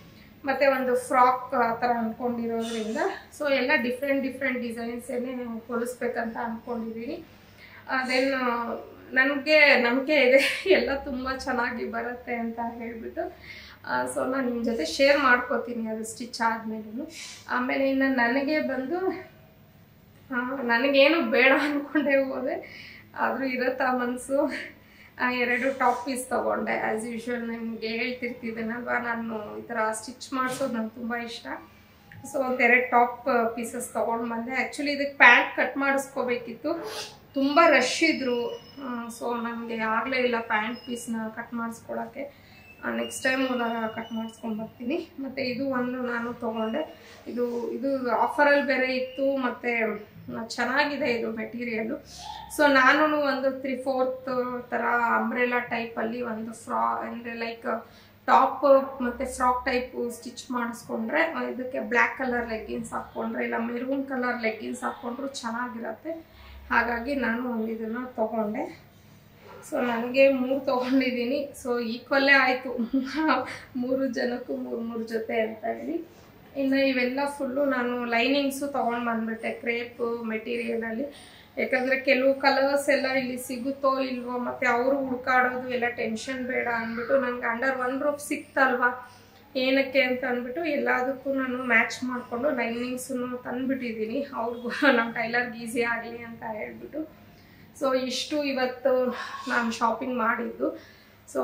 ಮತ್ತು ಒಂದು ಫ್ರಾಕ್ ಆ ಥರ ಅಂದ್ಕೊಂಡಿರೋದ್ರಿಂದ ಸೊ ಎಲ್ಲ ಡಿಫ್ರೆಂಟ್ ಡಿಫ್ರೆಂಟ್ ಡಿಸೈನ್ಸೇನೆ ಹೊಲಿಸ್ಬೇಕಂತ ಅಂದ್ಕೊಂಡಿದ್ದೀನಿ ದೆನ್ ನನಗೆ ನಂಬಿಕೆ ಇದೆ ಎಲ್ಲ ತುಂಬ ಚೆನ್ನಾಗಿ ಬರುತ್ತೆ ಅಂತ ಹೇಳಿಬಿಟ್ಟು ಸೊ ನಾನು ನಿಮ್ಮ ಜೊತೆ ಶೇರ್ ಮಾಡ್ಕೋತೀನಿ ಅದು ಸ್ಟಿಚ್ ಆದಮೇಲೂ ಆಮೇಲೆ ಇನ್ನು ನನಗೆ ಬಂದು ಆ, ನನಗೇನು ಬೇಡ ಅಂದ್ಕೊಂಡೇ ಹೋದೆ ಆದರೂ ಇರುತ್ತಾ ಮನಸ್ಸು ಎರಡು ಟಾಪ್ ಪೀಸ್ ತೊಗೊಂಡೆ ಆ್ಯಸ್ ಯೂಶ್ವಲ್ ನಿಮಗೆ ಹೇಳ್ತಿರ್ತಿದ್ದೇನಲ್ವಾ ನಾನು ಈ ಥರ ಸ್ಟಿಚ್ ಮಾಡಿಸೋದು ನಂಗೆ ತುಂಬ ಇಷ್ಟ ಸೊ ಒಂದೆರಡು ಟಾಪ್ ಪೀಸಸ್ ತೊಗೊಂಡು ಬಂದೆ ಆ್ಯಕ್ಚುಲಿ ಇದಕ್ಕೆ ಪ್ಯಾಂಟ್ ಕಟ್ ಮಾಡಿಸ್ಕೋಬೇಕಿತ್ತು ತುಂಬ ರಶ್ ಇದ್ದರು ಸೊ ನನಗೆ ಆಗಲೇ ಇಲ್ಲ ಪ್ಯಾಂಟ್ ಪೀಸ್ನ ಕಟ್ ಮಾಡಿಸ್ಕೊಳಕ್ಕೆ ನೆಕ್ಸ್ಟ್ ಟೈಮ್ ಹೋದಾಗ ಕಟ್ ಮಾಡಿಸ್ಕೊಂಡು ಬರ್ತೀನಿ ಮತ್ತು ಇದು ಒಂದು ನಾನು ತೊಗೊಂಡೆ ಇದು ಇದು ಆಫರಲ್ಲಿ ಬೇರೆ ಇತ್ತು ಮತ್ತು ಚೆನ್ನಾಗಿದೆ ಇದು ಮೆಟೀರಿಯಲು ಸೊ ನಾನು ಒಂದು ತ್ರೀ ಫೋರ್ತ್ ಥರ ಅಂಬ್ರೆಲಾ ಟೈಪಲ್ಲಿ ಒಂದು ಫ್ರಾ ಅಂದರೆ ಲೈಕ್ ಟಾಪ್ ಮತ್ತು ಫ್ರಾಕ್ ಟೈಪು ಸ್ಟಿಚ್ ಮಾಡಿಸ್ಕೊಂಡ್ರೆ ಇದಕ್ಕೆ ಬ್ಲ್ಯಾಕ್ ಕಲರ್ ಲೆಗ್ಗಿನ್ಸ್ ಹಾಕ್ಕೊಂಡ್ರೆ ಇಲ್ಲ ಮೆರೂನ್ ಕಲರ್ ಲೆಗ್ಗಿನ್ಸ್ ಹಾಕ್ಕೊಂಡ್ರು ಚೆನ್ನಾಗಿರತ್ತೆ ಹಾಗಾಗಿ ನಾನು ಒಂದು ಇದನ್ನು ತೊಗೊಂಡೆ ಸೊ ನನಗೆ ಮೂರು ತೊಗೊಂಡಿದ್ದೀನಿ ಸೊ ಈಕ್ವಲ್ಲೇ ಆಯಿತು ಮೂರು ಜನಕ್ಕೂ ಮೂರು ಮೂರು ಜೊತೆ ಅಂತ ಹೇಳಿ ಇನ್ನು ಇವೆಲ್ಲ ಫುಲ್ಲು ನಾನು ಲೈನಿಂಗ್ಸು ತೊಗೊಂಡು ಬಂದ್ಬಿಟ್ಟೆ ಕ್ರೇಪು ಮೆಟೀರಿಯಲಲ್ಲಿ ಯಾಕಂದರೆ ಕೆಲವು ಕಲರ್ಸ್ ಎಲ್ಲ ಇಲ್ಲಿ ಸಿಗುತ್ತೋ ಇಲ್ವೋ ಮತ್ತು ಅವರು ಹುಡ್ಕಾಡೋದು ಎಲ್ಲ ಟೆನ್ಷನ್ ಬೇಡ ಅಂದ್ಬಿಟ್ಟು ನನಗೆ ಅಂಡರ್ ಒನ್ ರೂಪ್ ಸಿಕ್ತಲ್ವಾ ಏನಕ್ಕೆ ಅಂತ ಅಂದ್ಬಿಟ್ಟು ಎಲ್ಲದಕ್ಕೂ ನಾನು ಮ್ಯಾಚ್ ಮಾಡಿಕೊಂಡು ಲೈನಿಂಗ್ಸನ್ನು ತಂದುಬಿಟ್ಟಿದ್ದೀನಿ ಅವ್ರಿಗೂ ನಮ್ಮ ಟೈಲರ್ಗೆ ಈಸಿ ಆಗಲಿ ಅಂತ ಹೇಳ್ಬಿಟ್ಟು ಸೊ ಇಷ್ಟು ಇವತ್ತು ನಾನು ಶಾಪಿಂಗ್ ಮಾಡಿದ್ದು ಸೊ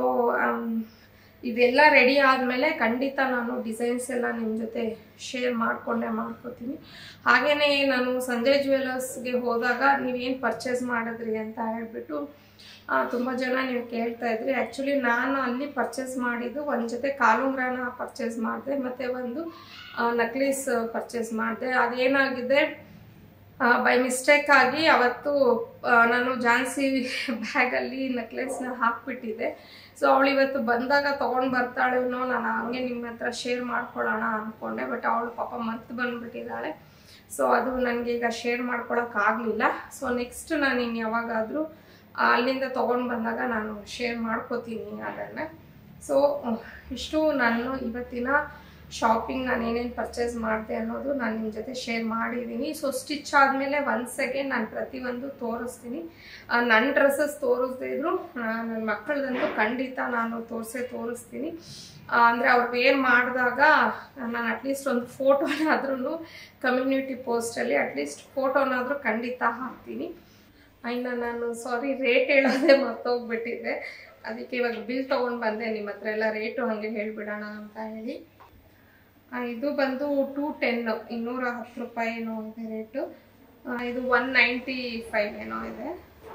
ಇದೆಲ್ಲ ರೆಡಿ ಆದಮೇಲೆ ಖಂಡಿತ ನಾನು ಡಿಸೈನ್ಸ್ ಎಲ್ಲ ನಿಮ್ಮ ಜೊತೆ ಶೇರ್ ಮಾಡಿಕೊಂಡೇ ಮಾಡ್ಕೋತೀನಿ ಹಾಗೆಯೇ ನಾನು ಸಂಜಯ್ ಜ್ಯುವೆಲರ್ಸ್ಗೆ ಹೋದಾಗ ನೀವೇನು ಪರ್ಚೇಸ್ ಮಾಡಿದ್ರಿ ಅಂತ ಹೇಳ್ಬಿಟ್ಟು ತುಂಬ ಜನ ನೀವು ಕೇಳ್ತಾ ಇದ್ರಿ ಆ್ಯಕ್ಚುಲಿ ನಾನು ಅಲ್ಲಿ ಪರ್ಚೇಸ್ ಮಾಡಿದ್ದು ಒಂದು ಜೊತೆ ಕಾಲುಂಗ್ರನ ಪರ್ಚೇಸ್ ಮಾಡಿದೆ ಮತ್ತು ಒಂದು ನಕ್ಲೀಸ್ ಪರ್ಚೇಸ್ ಮಾಡಿದೆ ಅದೇನಾಗಿದೆ ಬೈ ಮಿಸ್ಟೇಕ್ ಆಗಿ ಅವತ್ತು ಆ, ನಾನು ಜಾನ್ಸಿ ಬ್ಯಾಗಲ್ಲಿ ನೆಕ್ಲೆಸ್ನ ಹಾಕ್ಬಿಟ್ಟಿದ್ದೆ ಸೊ ಅವಳು ಇವತ್ತು ಬಂದಾಗ ತೊಗೊಂಡು ಬರ್ತಾಳೇನೋ ನಾನು ಹಂಗೆ ನಿಮ್ಮ ಹತ್ರ ಶೇರ್ ಮಾಡ್ಕೊಳ್ಳೋಣ ಅಂದ್ಕೊಂಡೆ ಬಟ್ ಅವಳು ಪಾಪ ಮರ್ತು ಬಂದ್ಬಿಟ್ಟಿದ್ದಾಳೆ ಸೊ ಅದು ನನಗೆ ಈಗ ಶೇರ್ ಮಾಡ್ಕೊಳಕ್ಕಾಗಲಿಲ್ಲ ಸೊ ನೆಕ್ಸ್ಟ್ ನಾನು ಇನ್ನು ಯಾವಾಗಾದರೂ ಅಲ್ಲಿಂದ ತೊಗೊಂಡು ಬಂದಾಗ ನಾನು ಶೇರ್ ಮಾಡ್ಕೋತೀನಿ ಅದನ್ನು ಸೊ ಇಷ್ಟು ನಾನು ಇವತ್ತಿನ ಶಾಪಿಂಗ್ ನಾನು ಏನೇನು ಪರ್ಚೇಸ್ ಮಾಡಿದೆ ಅನ್ನೋದು ನಾನು ನಿಮ್ಮ ಜೊತೆ ಶೇರ್ ಮಾಡಿದ್ದೀನಿ ಸೊ ಸ್ಟಿಚ್ ಆದಮೇಲೆ ಒಂದು ಸೆಕೆಂಡ್ ನಾನು ಪ್ರತಿಯೊಂದು ತೋರಿಸ್ತೀನಿ ಆ, ನನ್ನ ಡ್ರೆಸ್ಸಸ್ ತೋರಿಸ್ದೇ ಇದ್ರು ನನ್ನ ಮಕ್ಕಳದಂತೂ ಖಂಡಿತ ನಾನು ತೋರಿಸೇ ತೋರಿಸ್ತೀನಿ ಅಂದರೆ ಅವ್ರು ವೇರ್ ಮಾಡಿದಾಗ ನಾನು ಅಟ್ಲೀಸ್ಟ್ ಒಂದು ಫೋಟೋನಾದ್ರೂ ಕಮ್ಯುನಿಟಿ ಪೋಸ್ಟಲ್ಲಿ ಅಟ್ಲೀಸ್ಟ್ ಫೋಟೋನಾದರೂ ಖಂಡಿತ ಹಾಕ್ತೀನಿ ಇನ್ನು ನಾನು ಸಾರಿ ರೇಟ್ ಹೇಳೋದೇ ಮರ್ತೋಗ್ಬಿಟ್ಟಿದ್ದೆ ಅದಕ್ಕೆ ಇವಾಗ ಬಿಲ್ ತೊಗೊಂಡು ಬಂದೆ ನಿಮ್ಮ ಹತ್ರ ಎಲ್ಲ ರೇಟು ಹಾಗೆ ಹೇಳ್ಬಿಡೋಣ ಅಂತ ಹೇಳಿ ಆ, ಇದು ಬಂದು ಟೂ ಟೆನ್ ಇನ್ನೂರ ಹತ್ತು ರೂಪಾಯಿ ಏನೋ ಇದೆ ರೇಟು ಆ, ಇದು ಒನ್ ನೈಂಟಿ ಫೈವ್ ಏನೋ ಇದೆ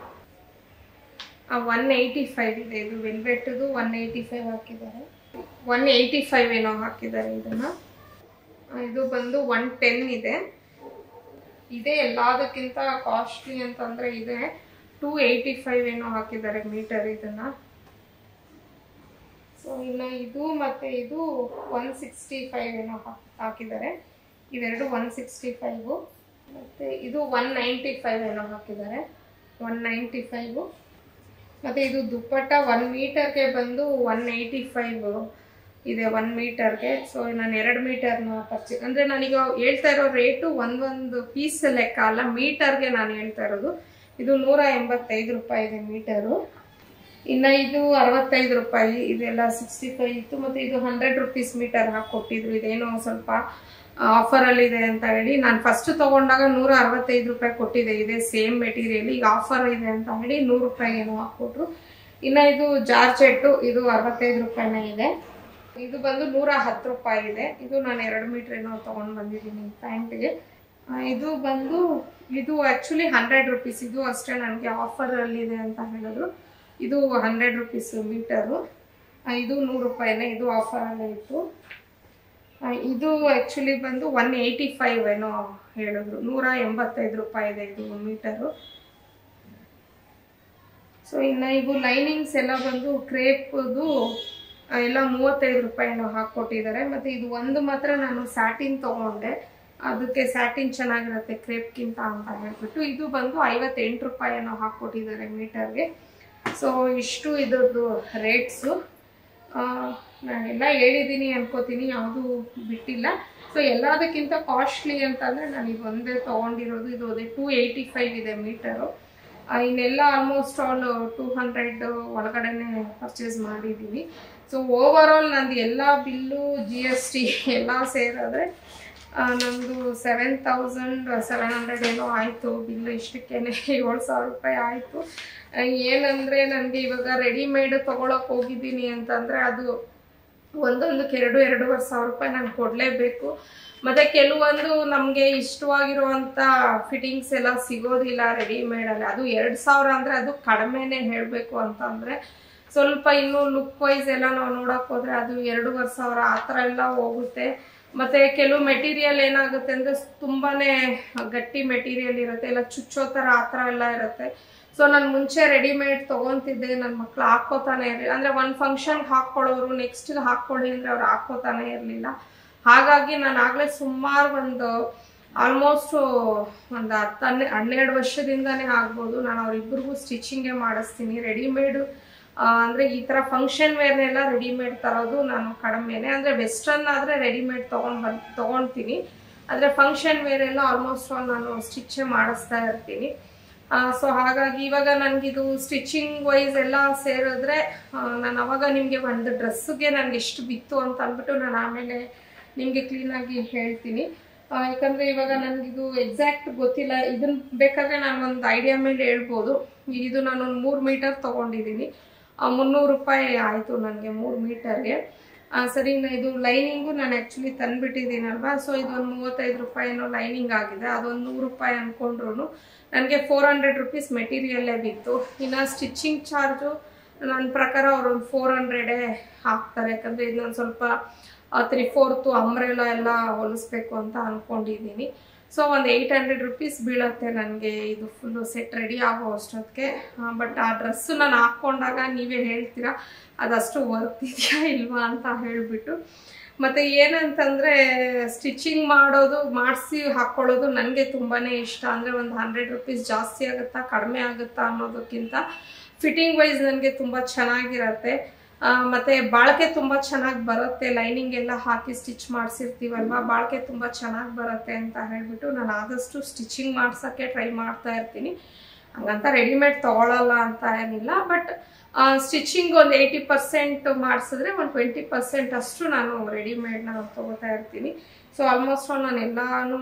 ಒನ್ ಏಯ್ಟಿ ಫೈವ್ ಇದೆ ಇದು ವೆಲ್ವೆಟ್ದು ಒನ್ ಏಯ್ಟಿ ಫೈವ್ ಹಾಕಿದ್ದಾರೆ ಒನ್ ಏಯ್ಟಿ ಫೈವ್ ಏನೋ ಹಾಕಿದ್ದಾರೆ ಇದನ್ನು ಇದು ಬಂದು ಒನ್ ಟೆನ್ ಇದೆ ಇದೇ ಎಲ್ಲದಕ್ಕಿಂತ ಕಾಸ್ಟ್ಲಿ ಅಂತಂದರೆ ಇದೆ ಟೂ ಏಯ್ಟಿ ಫೈವ್ ಏನೋ ಹಾಕಿದ್ದಾರೆ ಮೀಟರ್ ಇದನ್ನು ಸೊ ಇನ್ನು ಇದು ಮತ್ತು ಇದು ಒನ್ ಸಿಕ್ಸ್ಟಿ ಫೈವ್ ಏನೋ ಹಾಕ್- ಹಾಕಿದ್ದಾರೆ ಇವೆರಡು ಒನ್ ಸಿಕ್ಸ್ಟಿ ಫೈವು ಮತ್ತು ಇದು ಒನ್ ನೈಂಟಿ ಫೈವ್ ಏನೋ ಹಾಕಿದ್ದಾರೆ ಒನ್ ನೈಂಟಿ ಫೈವು ಮತ್ತು ಇದು ದುಪ್ಪಟ್ಟ ಒನ್ ಮೀಟರ್ಗೆ ಬಂದು ಒನ್ ಏಯ್ಟಿ ಫೈವ್ ಇದೆ ಒನ್ ಮೀಟರ್ಗೆ ಸೊ ನಾನು ಎರಡು ಮೀಟರ್ನ ಪರ್ಚೇಸ್ ಅಂದರೆ ನಾನೀಗ ಹೇಳ್ತಾ ಇರೋ ರೇಟು ಒಂದೊಂದು ಪೀಸ್ ಲೆಕ್ಕ ಅಲ್ಲ ಮೀಟರ್ಗೆ ನಾನು ಹೇಳ್ತಾ ಇರೋದು ಇದು ನೂರ ಎಂಬತ್ತೈದು ರೂಪಾಯಿ ಇದೆ ಮೀಟರು ಇನ್ನು ಇದು ಅರವತ್ತೈದು ರೂಪಾಯಿ ಇದೆಲ್ಲ ಸಿಕ್ಸ್ಟಿ ಫೈವ್ ಇತ್ತು ಮತ್ತು ಇದು ಹಂಡ್ರೆಡ್ ರುಪೀಸ್ ಮೀಟರ್ ಹಾಕಿ ಕೊಟ್ಟಿದ್ರು ಇದೇನೋ ಸ್ವಲ್ಪ ಆಫರಲ್ಲಿದೆ ಅಂತ ಹೇಳಿ ನಾನು ಫಸ್ಟ್ ತೊಗೊಂಡಾಗ ನೂರ ಅರವತ್ತೈದು ರೂಪಾಯಿ ಕೊಟ್ಟಿದೆ ಇದೆ ಸೇಮ್ ಮೆಟೀರಿಯಲ್ ಈಗ ಆಫರ್ ಇದೆ ಅಂತ ಹೇಳಿ ನೂರು ರೂಪಾಯಿ ಏನೋ ಹಾಕ್ಕೊಟ್ರು ಇನ್ನು ಇದು ಜಾರ್ಜೆಟ್ಟು ಇದು ಅರವತ್ತೈದು ರೂಪಾಯಿನೇ ಇದೆ ಇದು ಬಂದು ನೂರ ಹತ್ತು ರೂಪಾಯಿ ಇದೆ ಇದು ನಾನು ಎರಡು ಮೀಟ್ರ್ ಏನೋ ತೊಗೊಂಡು ಬಂದಿದ್ದೀನಿ ಪ್ಯಾಂಟ್ಗೆ ಇದು ಬಂದು ಇದು ಆ್ಯಕ್ಚುಲಿ ಹಂಡ್ರೆಡ್ ರುಪೀಸ್ ಇದು ಅಷ್ಟೇ ನನಗೆ ಆಫರಲ್ಲಿದೆ ಅಂತ ಹೇಳಿದ್ರು ಇದು ಹಂಡ್ರೆಡ್ ರುಪೀಸ್ ಮೀಟರು ಇದು ನೂರು ರೂಪಾಯಿನೇ ಇದು ಆಫರಲ್ಲೇ ಇತ್ತು ಆ, ಇದು ಆ್ಯಕ್ಚುಲಿ ಬಂದು ಒನ್ ಏಯ್ಟಿ ಫೈವ್ ಏನೋ ಹೇಳಿದ್ರು ನೂರ ಎಂಬತ್ತೈದು ರೂಪಾಯಿ ಇದೆ ಇದು ಮೀಟರು ಸೊ ಇನ್ನು ಇವು ಲೈನಿಂಗ್ಸ್ ಎಲ್ಲ ಬಂದು ಕ್ರೇಪ್ದು ಎಲ್ಲ ಮೂವತ್ತೈದು ರೂಪಾಯಿನೋ ಹಾಕ್ಕೊಟ್ಟಿದ್ದಾರೆ ಮತ್ತು ಇದು ಒಂದು ಮಾತ್ರ ನಾನು ಸ್ಯಾಟಿನ್ ತೊಗೊಂಡೆ ಅದಕ್ಕೆ ಸ್ಯಾಟಿನ್ ಚೆನ್ನಾಗಿರುತ್ತೆ ಕ್ರೇಪ್ಗಿಂತ ಅಂತ ಹೇಳ್ಬಿಟ್ಟು ಇದು ಬಂದು ಐವತ್ತೆಂಟು ರೂಪಾಯಿನೋ ಹಾಕ್ಕೊಟ್ಟಿದ್ದಾರೆ ಮೀಟರ್ಗೆ ಸೊ ಇಷ್ಟು ಇದ್ರದ್ದು ರೇಟ್ಸು ನಾನೆಲ್ಲ ಹೇಳಿದ್ದೀನಿ ಅನ್ಕೋತೀನಿ ಯಾವುದು ಬಿಟ್ಟಿಲ್ಲ ಸೊ ಎಲ್ಲದಕ್ಕಿಂತ ಕಾಸ್ಟ್ಲಿ ಅಂತಂದರೆ ನಾನು ಈಗ ಒಂದೇ ತೊಗೊಂಡಿರೋದು ಇದು ಅದೇ ಟೂ ಏಯ್ಟಿ ಫೈವ್ ಇದೆ ಮೀಟರು ಇನ್ನೆಲ್ಲ ಆಲ್ಮೋಸ್ಟ್ ಆಲ್ ಟೂ ಹಂಡ್ರೆಡ್ ಒಳಗಡೆನೆ ಪರ್ಚೇಸ್ ಮಾಡಿದ್ದೀನಿ ಸೊ ಓವರ್ ಆಲ್ ನಂದು ಎಲ್ಲ ಬಿಲ್ಲು ಜಿ ಎಸ್ ಟಿ ಎಲ್ಲ ಸೇರಿದ್ರೆ ನಮ್ಮದು ಸೆವೆನ್ ತೌಸಂಡ್ ಸೆವೆನ್ ಹಂಡ್ರೆಡ್ ಏನೋ ಆಯಿತು ಬಿಲ್ಲು ಇಷ್ಟಕ್ಕೇನೆ ಏಳು ಸಾವಿರ ರೂಪಾಯಿ ಆಯಿತು ಏನಂದರೆ ನನಗೆ ಇವಾಗ ರೆಡಿಮೇಡ್ ತೊಗೊಳಕ್ಕೆ ಹೋಗಿದ್ದೀನಿ ಅಂತಂದರೆ ಅದು ಒಂದೊಂದಕ್ಕೆ ಎರಡು ಎರಡೂವರೆ ಸಾವಿರ ರೂಪಾಯಿ ನಾನು ಕೊಡಲೇಬೇಕು ಮತ್ತು ಕೆಲವೊಂದು ನಮಗೆ ಇಷ್ಟವಾಗಿರುವಂಥ ಫಿಟ್ಟಿಂಗ್ಸ್ ಎಲ್ಲ ಸಿಗೋದಿಲ್ಲ ರೆಡಿಮೇಡಲ್ಲಿ ಅದು ಎರಡು ಸಾವಿರ ಅಂದರೆ ಅದು ಕಡಿಮೆನೇ ಹೇಳಬೇಕು ಅಂತಂದರೆ ಸ್ವಲ್ಪ ಇನ್ನೂ ಲುಕ್ ವೈಸ್ ಎಲ್ಲ ನಾವು ನೋಡೋಕೆ ಹೋದರೆ ಅದು ಎರಡೂವರೆ ಸಾವಿರ ಆ ಥರ ಎಲ್ಲ ಹೋಗುತ್ತೆ ಮತ್ತು ಕೆಲವು ಮೆಟೀರಿಯಲ್ ಏನಾಗುತ್ತೆ ಅಂದರೆ ತುಂಬಾ ಗಟ್ಟಿ ಮೆಟೀರಿಯಲ್ ಇರುತ್ತೆ ಇಲ್ಲ ಚುಚ್ಚೋ ಥರ ಆ ಥರ ಎಲ್ಲ ಇರುತ್ತೆ ಸೊ ನಾನು ಮುಂಚೆ ರೆಡಿಮೇಡ್ ತೊಗೊತಿದ್ದೆ ನನ್ನ ಮಕ್ಳು ಹಾಕ್ಕೋತಾನೆ ಇರಲಿಲ್ಲ ಅಂದರೆ ಒಂದು ಫಂಕ್ಷನ್ಗೆ ಹಾಕ್ಕೊಳ್ಳೋರು ನೆಕ್ಸ್ಟ್ಗೆ ಹಾಕ್ಕೊಳ್ಳಿ ಅಂದರೆ ಅವ್ರು ಹಾಕ್ಕೋತಾನೆ ಇರಲಿಲ್ಲ ಹಾಗಾಗಿ ನಾನು ಆಗಲೇ ಸುಮಾರು ಒಂದು ಆಲ್ಮೋಸ್ಟ್ ಒಂದು ಹತ್ತು ಹನ್ನೆ ಹನ್ನೆರಡು ವರ್ಷದಿಂದನೇ ಆಗ್ಬೋದು ನಾನು ಅವರಿಬ್ಬರಿಗೂ ಸ್ಟಿಚಿಂಗೇ ಮಾಡಿಸ್ತೀನಿ ರೆಡಿಮೇಡು ಅಂದರೆ ಈ ಥರ ಫಂಕ್ಷನ್ ವೇರ್ನೆಲ್ಲ ರೆಡಿಮೇಡ್ ತರೋದು ನಾನು ಕಡಿಮೆನೆ ಅಂದರೆ ವೆಸ್ಟರ್ನ್ ಆದರೆ ರೆಡಿಮೇಡ್ ತೊಗೊಂಡು ಬಂದು ತೊಗೊಳ್ತೀನಿ ಆದರೆ ಫಂಕ್ಷನ್ ವೇರೆಲ್ಲ ಆಲ್ಮೋಸ್ಟ್ ಆಲ್ ನಾನು ಸ್ಟಿಚ್ಚೇ ಮಾಡಿಸ್ತಾ ಇರ್ತೀನಿ ಸೊ ಹಾಗಾಗಿ ಇವಾಗ ನನಗಿದು ಸ್ಟಿಚಿಂಗ್ ವೈಸ್ ಎಲ್ಲ ಸೇರಿದ್ರೆ ನಾನು ಅವಾಗ ನಿಮಗೆ ಒಂದು ಡ್ರೆಸ್ಸಿಗೆ ನನಗೆ ಎಷ್ಟು ಬಿತ್ತು ಅಂತ ಅಂದ್ಬಿಟ್ಟು ನಾನು ಆಮೇಲೆ ನಿಮಗೆ ಕ್ಲೀನಾಗಿ ಹೇಳ್ತೀನಿ ಯಾಕಂದರೆ ಇವಾಗ ನನಗಿದು ಎಕ್ಸಾಕ್ಟ್ ಗೊತ್ತಿಲ್ಲ ಇದನ್ನ ಬೇಕಾದರೆ ನಾನು ಒಂದು ಐಡಿಯಾ ಮೇಲೆ ಹೇಳ್ಬೋದು ಇದು ನಾನು ಒಂದು ಮೂರು ಮೀಟರ್ ತೊಗೊಂಡಿದ್ದೀನಿ ಮುನ್ನೂರು ರೂಪಾಯಿ ಆಯಿತು ನನಗೆ ಮೂರು ಮೀಟರ್ಗೆ ಸರಿ ಇದು ಲೈನಿಂಗು ನಾನು ಆ್ಯಕ್ಚುಲಿ ತಂದುಬಿಟ್ಟಿದ್ದೀನಲ್ವಾ ಸೊ ಇದೊಂದು ಮೂವತ್ತೈದು ರೂಪಾಯಿನೋ ಲೈನಿಂಗ್ ಆಗಿದೆ ಅದೊಂದು ನೂರು ರೂಪಾಯಿ ಅಂದ್ಕೊಂಡ್ರು ನನಗೆ ಫೋರ್ ಹಂಡ್ರೆಡ್ ರುಪೀಸ್ ಮೆಟೀರಿಯಲ್ಲೇ ಬಿತ್ತು ಇನ್ನು ಸ್ಟಿಚ್ಚಿಂಗ್ ಚಾರ್ಜು ನನ್ನ ಪ್ರಕಾರ ಅವರು ಒಂದು ಫೋರ್ ಹಂಡ್ರೆಡೇ ಹಾಕ್ತಾರೆ ಯಾಕಂದರೆ ಇದನ್ನೊಂದು ಸ್ವಲ್ಪ ತ್ರೀ ಫೋರ್ತು ಅಂಬ್ರೆಲ್ಲ ಎಲ್ಲ ಹೊಲಿಸ್ಬೇಕು ಅಂತ ಅಂದ್ಕೊಂಡಿದ್ದೀನಿ ಸೊ ಒಂದು ಏಯ್ಟ್ ಹಂಡ್ರೆಡ್ ರುಪೀಸ್ ಬೀಳುತ್ತೆ ನನಗೆ ಇದು ಫುಲ್ಲು ಸೆಟ್ ರೆಡಿ ಆಗೋ ಅಷ್ಟೊತ್ತಿಗೆ ಬಟ್ ಆ ಡ್ರೆಸ್ಸು ನಾನು ಹಾಕ್ಕೊಂಡಾಗ ನೀವೇ ಹೇಳ್ತೀರಾ ಅದಷ್ಟು ವರ್ತ್ ಇದೆಯಾ ಇಲ್ವಾ ಅಂತ ಹೇಳಿಬಿಟ್ಟು ಮತ್ತು ಏನಂತಂದರೆ ಸ್ಟಿಚಿಂಗ್ ಮಾಡೋದು ಮಾಡಿಸಿ ಹಾಕ್ಕೊಳ್ಳೋದು ನನಗೆ ತುಂಬಾ ಇಷ್ಟ ಅಂದರೆ ಒಂದು ಹಂಡ್ರೆಡ್ ರುಪೀಸ್ ಜಾಸ್ತಿ ಆಗುತ್ತಾ ಕಡಿಮೆ ಆಗುತ್ತಾ ಅನ್ನೋದಕ್ಕಿಂತ ಫಿಟ್ಟಿಂಗ್ ವೈಸ್ ನನಗೆ ತುಂಬ ಚೆನ್ನಾಗಿರತ್ತೆ ಮತ್ತು ಬಾಳಿಕೆ ತುಂಬ ಚೆನ್ನಾಗಿ ಬರುತ್ತೆ ಲೈನಿಂಗ್ ಎಲ್ಲ ಹಾಕಿ ಸ್ಟಿಚ್ ಮಾಡಿಸಿರ್ತೀವಲ್ವ ಬಾಳಿಕೆ ತುಂಬ ಚೆನ್ನಾಗಿ ಬರುತ್ತೆ ಅಂತ ಹೇಳಿಬಿಟ್ಟು ನಾನು ಆದಷ್ಟು ಸ್ಟಿಚಿಂಗ್ ಮಾಡ್ಸೋಕ್ಕೆ ಟ್ರೈ ಮಾಡ್ತಾ ಇರ್ತೀನಿ ಹಂಗಂತ ರೆಡಿಮೇಡ್ ತೊಗೊಳಲ್ಲ ಅಂತ ಏನಿಲ್ಲ ಬಟ್ ಸ್ಟಿಚಿಂಗ್ ಒಂದು ಏಯ್ಟಿ ಪರ್ಸೆಂಟ್ ಮಾಡಿಸಿದ್ರೆ ಒಂದು ಟ್ವೆಂಟಿ ಪರ್ಸೆಂಟ್ ಅಷ್ಟು ನಾನು ರೆಡಿಮೇಡ್ನ ತೊಗೋತಾ ಇರ್ತೀನಿ ಸೊ ಆಲ್ಮೋಸ್ಟ್ ಆಲ್ ನಾನು ಎಲ್ಲಾನು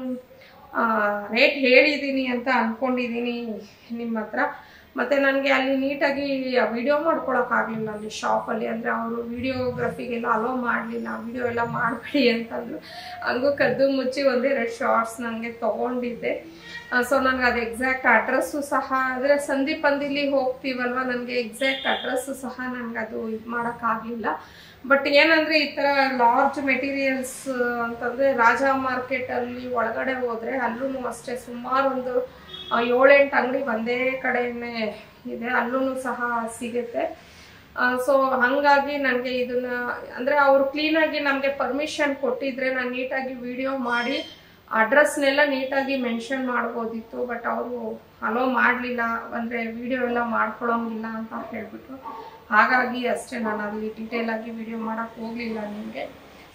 ರೇಟ್ ಹೇಳಿದ್ದೀನಿ ಅಂತ ಅಂದ್ಕೊಂಡಿದ್ದೀನಿ ನಿಮ್ಮ ಹತ್ರ ಮತ್ತು ನನಗೆ ಅಲ್ಲಿ ನೀಟಾಗಿ ವಿಡಿಯೋ ಮಾಡ್ಕೊಳಕ್ಕಾಗಲಿಲ್ಲ ಅಲ್ಲಿ ಶಾಪಲ್ಲಿ ಅಂದರೆ ಅವರು ವಿಡಿಯೋಗ್ರಫಿಗೆಲ್ಲ ಅಲೋ ಮಾಡಲಿಲ್ಲ ವಿಡಿಯೋ ಎಲ್ಲ ಮಾಡಬೇಡಿ ಅಂತಂದರು ಹಂಗೂ ಕದ್ದು ಮುಚ್ಚಿ ಒಂದೆರಡು ಶಾರ್ಟ್ಸ್ ನನಗೆ ತೊಗೊಂಡಿದ್ದೆ ಸೊ ನನಗೆ ಅದು ಎಕ್ಸಾಕ್ಟ್ ಅಡ್ರೆಸ್ಸು ಸಹ ಅಂದರೆ ಸಂದೀಪ್ ಅಂದಿಲ್ಲಿ ಹೋಗ್ತೀವಲ್ವ ನನಗೆ ಎಕ್ಸಾಕ್ಟ್ ಅಡ್ರೆಸ್ಸು ಸಹ ನನಗೆ ಅದು ಇದು ಮಾಡೋಕ್ಕಾಗಲಿಲ್ಲ ಬಟ್ ಏನಂದರೆ ಈ ಥರ ಲಾರ್ಜ್ ಮೆಟೀರಿಯಲ್ಸ್ ಅಂತಂದರೆ ರಾಜ ಮಾರ್ಕೆಟಲ್ಲಿ ಒಳಗಡೆ ಹೋದರೆ ಅಲ್ಲೂ ಅಷ್ಟೇ ಸುಮಾರು ಒಂದು ಏಳೆಂಟು ಅಂಗಡಿ ಒಂದೇ ಕಡೆಯೇ ಇದೆ ಅಲ್ಲೂ ಸಹ ಸಿಗುತ್ತೆ ಸೊ ಹಾಗಾಗಿ ನನಗೆ ಇದನ್ನ ಅಂದರೆ ಅವರು ಕ್ಲೀನಾಗಿ ನಮಗೆ ಪರ್ಮಿಷನ್ ಕೊಟ್ಟಿದ್ರೆ ನಾನು ನೀಟಾಗಿ ವಿಡಿಯೋ ಮಾಡಿ ಅಡ್ರೆಸ್ನೆಲ್ಲ ನೀಟಾಗಿ ಮೆನ್ಷನ್ ಮಾಡ್ಬೋದಿತ್ತು ಬಟ್ ಅವರು ಅಲೋ ಮಾಡಲಿಲ್ಲ ಅಂದರೆ ವಿಡಿಯೋ ಎಲ್ಲ ಮಾಡ್ಕೊಳಂಗಿಲ್ಲ ಅಂತ ಹೇಳಿಬಿಟ್ರು ಹಾಗಾಗಿ ಅಷ್ಟೇ ನಾನು ಅಲ್ಲಿ ಡೀಟೇಲಾಗಿ ವಿಡಿಯೋ ಮಾಡೋಕ್ಕೆ ಹೋಗಲಿಲ್ಲ ನಿಮಗೆ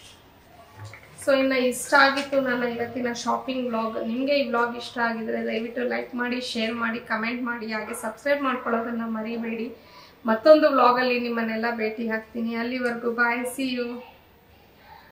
ಸೊ ಇನ್ನು ಇಷ್ಟ ಆಗಿತ್ತು ನನ್ನ ಇವತ್ತಿನ ಶಾಪಿಂಗ್ ವ್ಲಾಗ್ ನಿಮಗೆ ಈ ವ್ಲಾಗ್ ಇಷ್ಟ ಆಗಿದ್ರೆ ದಯವಿಟ್ಟು ಲೈಕ್ ಮಾಡಿ ಶೇರ್ ಮಾಡಿ ಕಮೆಂಟ್ ಮಾಡಿ ಹಾಗೆ ಸಬ್ಸ್ಕ್ರೈಬ್ ಮಾಡ್ಕೊಳ್ಳೋದನ್ನು ಮರಿಬೇಡಿ ಮತ್ತೊಂದು ವ್ಲಾಗಲ್ಲಿ ನಿಮ್ಮನ್ನೆಲ್ಲ ಭೇಟಿ ಹಾಕ್ತೀನಿ ಅಲ್ಲಿವರೆಗೂ ಬಾಯ್ ಸಿ ಯು